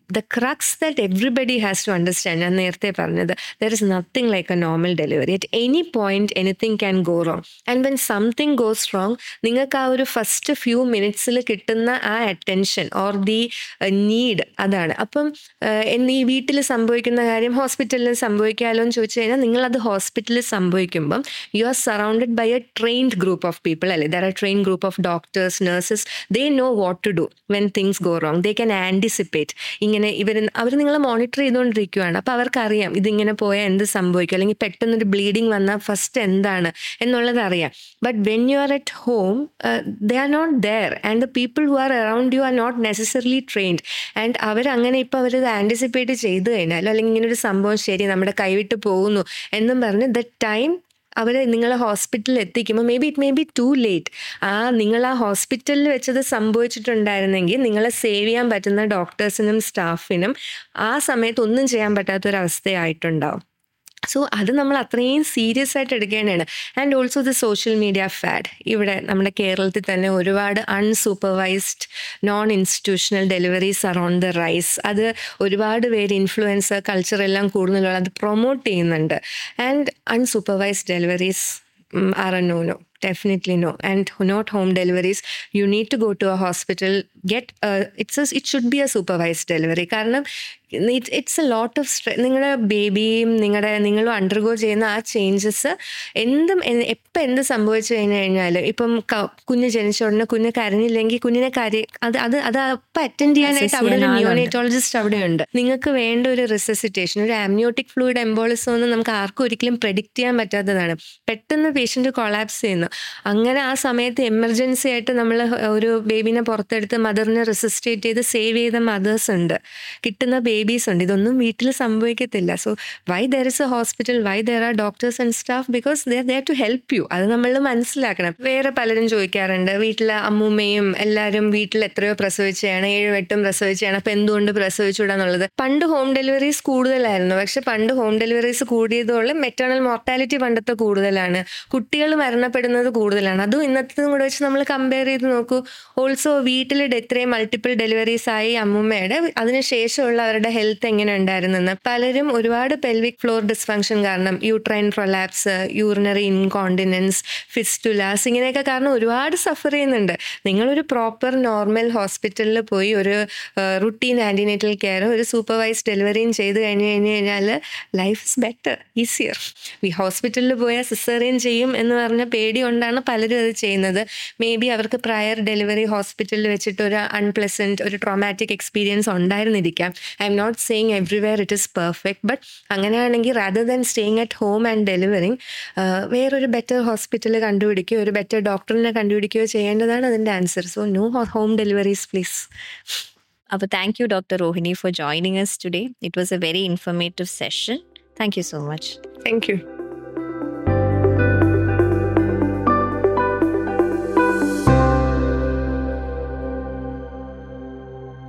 A: the crux that everybody has to understand ഞാൻ നേരത്തെ പറഞ്ഞത് there is nothing like a normal delivery at any point anything can go wrong and when something goes wrong നിങ്ങൾക്ക് ആ ഒരു first few മിനിറ്റ്സിൽ കിട്ടുന്ന ആ attention or the need അതാണ് അപ്പം എന്ന് ഈ വീട്ടിൽ സംഭവിക്കുന്ന കാര്യം ഹോസ്പിറ്റലിൽ സംഭവിക്കാമല്ലോ എന്ന് ചോദിച്ചു കഴിഞ്ഞാൽ നിങ്ങളത് ഹോസ്പിറ്റലിൽ സംഭവിക്കുമ്പം you are surrounded by a trained group of people അല്ലേ there are train group of doctors nurses they know what to do when things go wrong they can anticipate ഇങ്ങനെ ഇവർ അവർ നിങ്ങളെ മോണിറ്റർ ചെയ്തുകൊണ്ടിരിക്കുകയാണ് അപ്പോൾ അവർക്കറിയാം ഇതിങ്ങനെ പോയാൽ എന്ത് സംഭവിക്കും അല്ലെങ്കിൽ പെട്ടെന്നൊരു ബ്ലീഡിങ് വന്നാൽ ഫസ്റ്റ് എന്താണ് എന്നുള്ളത് അറിയാം but when you are at home they are not there and the people who are around you are not necessarily trained and അവരങ്ങനെ ഇപ്പോൾ അവരത് ആൻറ്റിസിപ്പേറ്റ് ചെയ്ത് കഴിഞ്ഞാലോ അല്ലെങ്കിൽ ഇങ്ങനെ ഒരു സംഭവം ശരി നമ്മുടെ കൈവിട്ട് പോകുന്നു എന്നും പറഞ്ഞ് ദ ടൈം അവർ നിങ്ങളെ ഹോസ്പിറ്റലിൽ എത്തിക്കുമ്പോൾ maybe it may be too late ആ നിങ്ങൾ ആ ഹോസ്പിറ്റലിൽ വെച്ചത് സംഭവിച്ചിട്ടുണ്ടായിരുന്നെങ്കിൽ നിങ്ങളെ സേവ് ചെയ്യാൻ പറ്റുന്ന ഡോക്ടേഴ്സിനും സ്റ്റാഫിനും ആ സമയത്ത് ഒന്നും ചെയ്യാൻ പറ്റാത്തൊരവസ്ഥയായിട്ടുണ്ടാവും സോ അത് നമ്മൾ അത്രയും സീരിയസ് ആയിട്ട് എടുക്കേണ്ടതാണ് and also the social media fad ഇവിടെ നമ്മുടെ കേരളത്തിൽ തന്നെ ഒരുപാട് unsupervised non institutional deliveries around the rise അത് ഒരുപാട് പേര് ഇൻഫ്ലുവൻസർ കൾച്ചർ എല്ലാം കൂടുതലുള്ള അത് പ്രൊമോട്ട് ചെയ്യുന്നുണ്ട് and unsupervised deliveries are a no no definitely no and not home deliveries you need to go to a hospital get a, it's a, it should be a supervised delivery കാരണം it it's a lot of സ്ട്രെ നിങ്ങളുടെ ബേബിയും നിങ്ങളുടെ നിങ്ങളും undergo ചെയ്യുന്ന ആ changes എന്തും എപ്പോൾ എന്ത് സംഭവിച്ചു കഴിഞ്ഞു കഴിഞ്ഞാൽ ഇപ്പം കുഞ്ഞ് ജനിച്ച ഉടനെ കുഞ്ഞ് കരഞ്ഞില്ലെങ്കിൽ കുഞ്ഞിനെ കരി അത് അത് അത് അപ്പം അറ്റൻഡ് ചെയ്യാനായിട്ട് അവിടെ ഒരു ന്യൂനേറ്റോളജിസ്റ്റ് അവിടെയുണ്ട് നിങ്ങൾക്ക് വേണ്ട ഒരു റിസസിറ്റേഷൻ ഒരു ആംനിയോട്ടിക് ഫ്ലൂയിഡ് എംബോളിസം ഒന്നും നമുക്ക് ആർക്കും ഒരിക്കലും പ്രെഡിക്റ്റ് ചെയ്യാൻ പറ്റാത്തതാണ് പെട്ടെന്ന് പേഷ്യൻ്റ് കൊളാപ്സ് ചെയ്യുന്നു അങ്ങനെ ആ സമയത്ത് എമർജൻസി ആയിട്ട് നമ്മൾ ഒരു ബേബിനെ പുറത്തെടുത്ത് മദറിനെ റെസിസ്റ്റേറ്റ് ചെയ്ത് സേവ് ചെയ്ത മദേഴ്സ് ഉണ്ട് കിട്ടുന്ന ബേബീസ് ഉണ്ട് ഇതൊന്നും വീട്ടിൽ സംഭവിക്കത്തില്ല so why there is a hospital why there are doctors and staff because they're there to help you അത് നമ്മൾ മനസ്സിലാക്കണം വേറെ പലരും ചോദിക്കാറുണ്ട് വീട്ടിലെ അമ്മൂമ്മയും എല്ലാവരും വീട്ടിൽ എത്രയോ പ്രസവിച്ചാണ് ഏഴും എട്ടും പ്രസവിച്ചാണ് അപ്പം എന്തുകൊണ്ട് പ്രസവിച്ചുകൂടാന്നുള്ളത് പണ്ട് ഹോം ഡെലിവറീസ് കൂടുതലായിരുന്നു പക്ഷെ പണ്ട് ഹോം ഡെലിവറീസ് കൂടിയതോളം മെറ്റേണൽ മോർട്ടാലിറ്റി പണ്ടത്തെ കൂടുതലാണ് കുട്ടികൾ മരണപ്പെടുന്നത് കൂടുതലാണ് അതും ഇന്നത്തേതും കൂടെ വെച്ച് നമ്മൾ കമ്പയർ ചെയ്ത് നോക്കൂ ഓൾസോ വീട്ടിൽ എത്രയും മൾട്ടിപ്പിൾ ഡെലിവറീസ് ആയി അമ്മൂമ്മയുടെ അതിനുശേഷമുള്ള അവരുടെ ഹെൽത്ത് എങ്ങനെ ഉണ്ടായിരുന്നെന്ന് പലരും ഒരുപാട് പെൽവിക് ഫ്ലോർ ഡിസ്ഫങ്ഷൻ കാരണം uterine prolapse urinary incontinence fistulas ഇങ്ങനെയൊക്കെ കാരണം ഒരുപാട് സഫർ ചെയ്യുന്നുണ്ട് നിങ്ങളൊരു പ്രോപ്പർ നോർമൽ ഹോസ്പിറ്റലിൽ പോയി ഒരു റുട്ടീൻ ആൻറ്റിനേറ്റൽ കെയറും ഒരു സൂപ്പർവൈസ് ഡെലിവറിയും ചെയ്ത് കഴിഞ്ഞ് കഴിഞ്ഞ് കഴിഞ്ഞാൽ ലൈഫ് ഇസ് ബെറ്റർ ഈസിയർ ഈ ഹോസ്പിറ്റലിൽ പോയാൽ സിസേറിയൻ ചെയ്യും എന്ന് പറഞ്ഞ പേടി കൊണ്ടാണ് പലരും അത് ചെയ്യുന്നത് മേ ബി അവർക്ക് പ്രയർ ഡെലിവറി ഹോസ്പിറ്റലിൽ വെച്ചിട്ട് ഒരു അൺപ്ലസൻറ്റ് ഒരു ട്രോമാറ്റിക് എക്സ്പീരിയൻസ് ഉണ്ടായിരുന്നിരിക്കാം I'm not saying everywhere it is perfect but അങ്ങനെയാണെങ്കിൽ rather than staying at home and delivering വേറൊരു ബെറ്റർ ഹോസ്പിറ്റൽ കണ്ടുപിടിക്കുകയോ ഒരു ബെറ്റർ ഡോക്ടറിനെ കണ്ടുപിടിക്കുകയോ ചെയ്യേണ്ടതാണ് അതിൻ്റെ answer so no home deliveries please
B: അപ്പോൾ thank you doctor Rohini for joining us today. It was a very informative session. Thank you so much.
A: Thank you.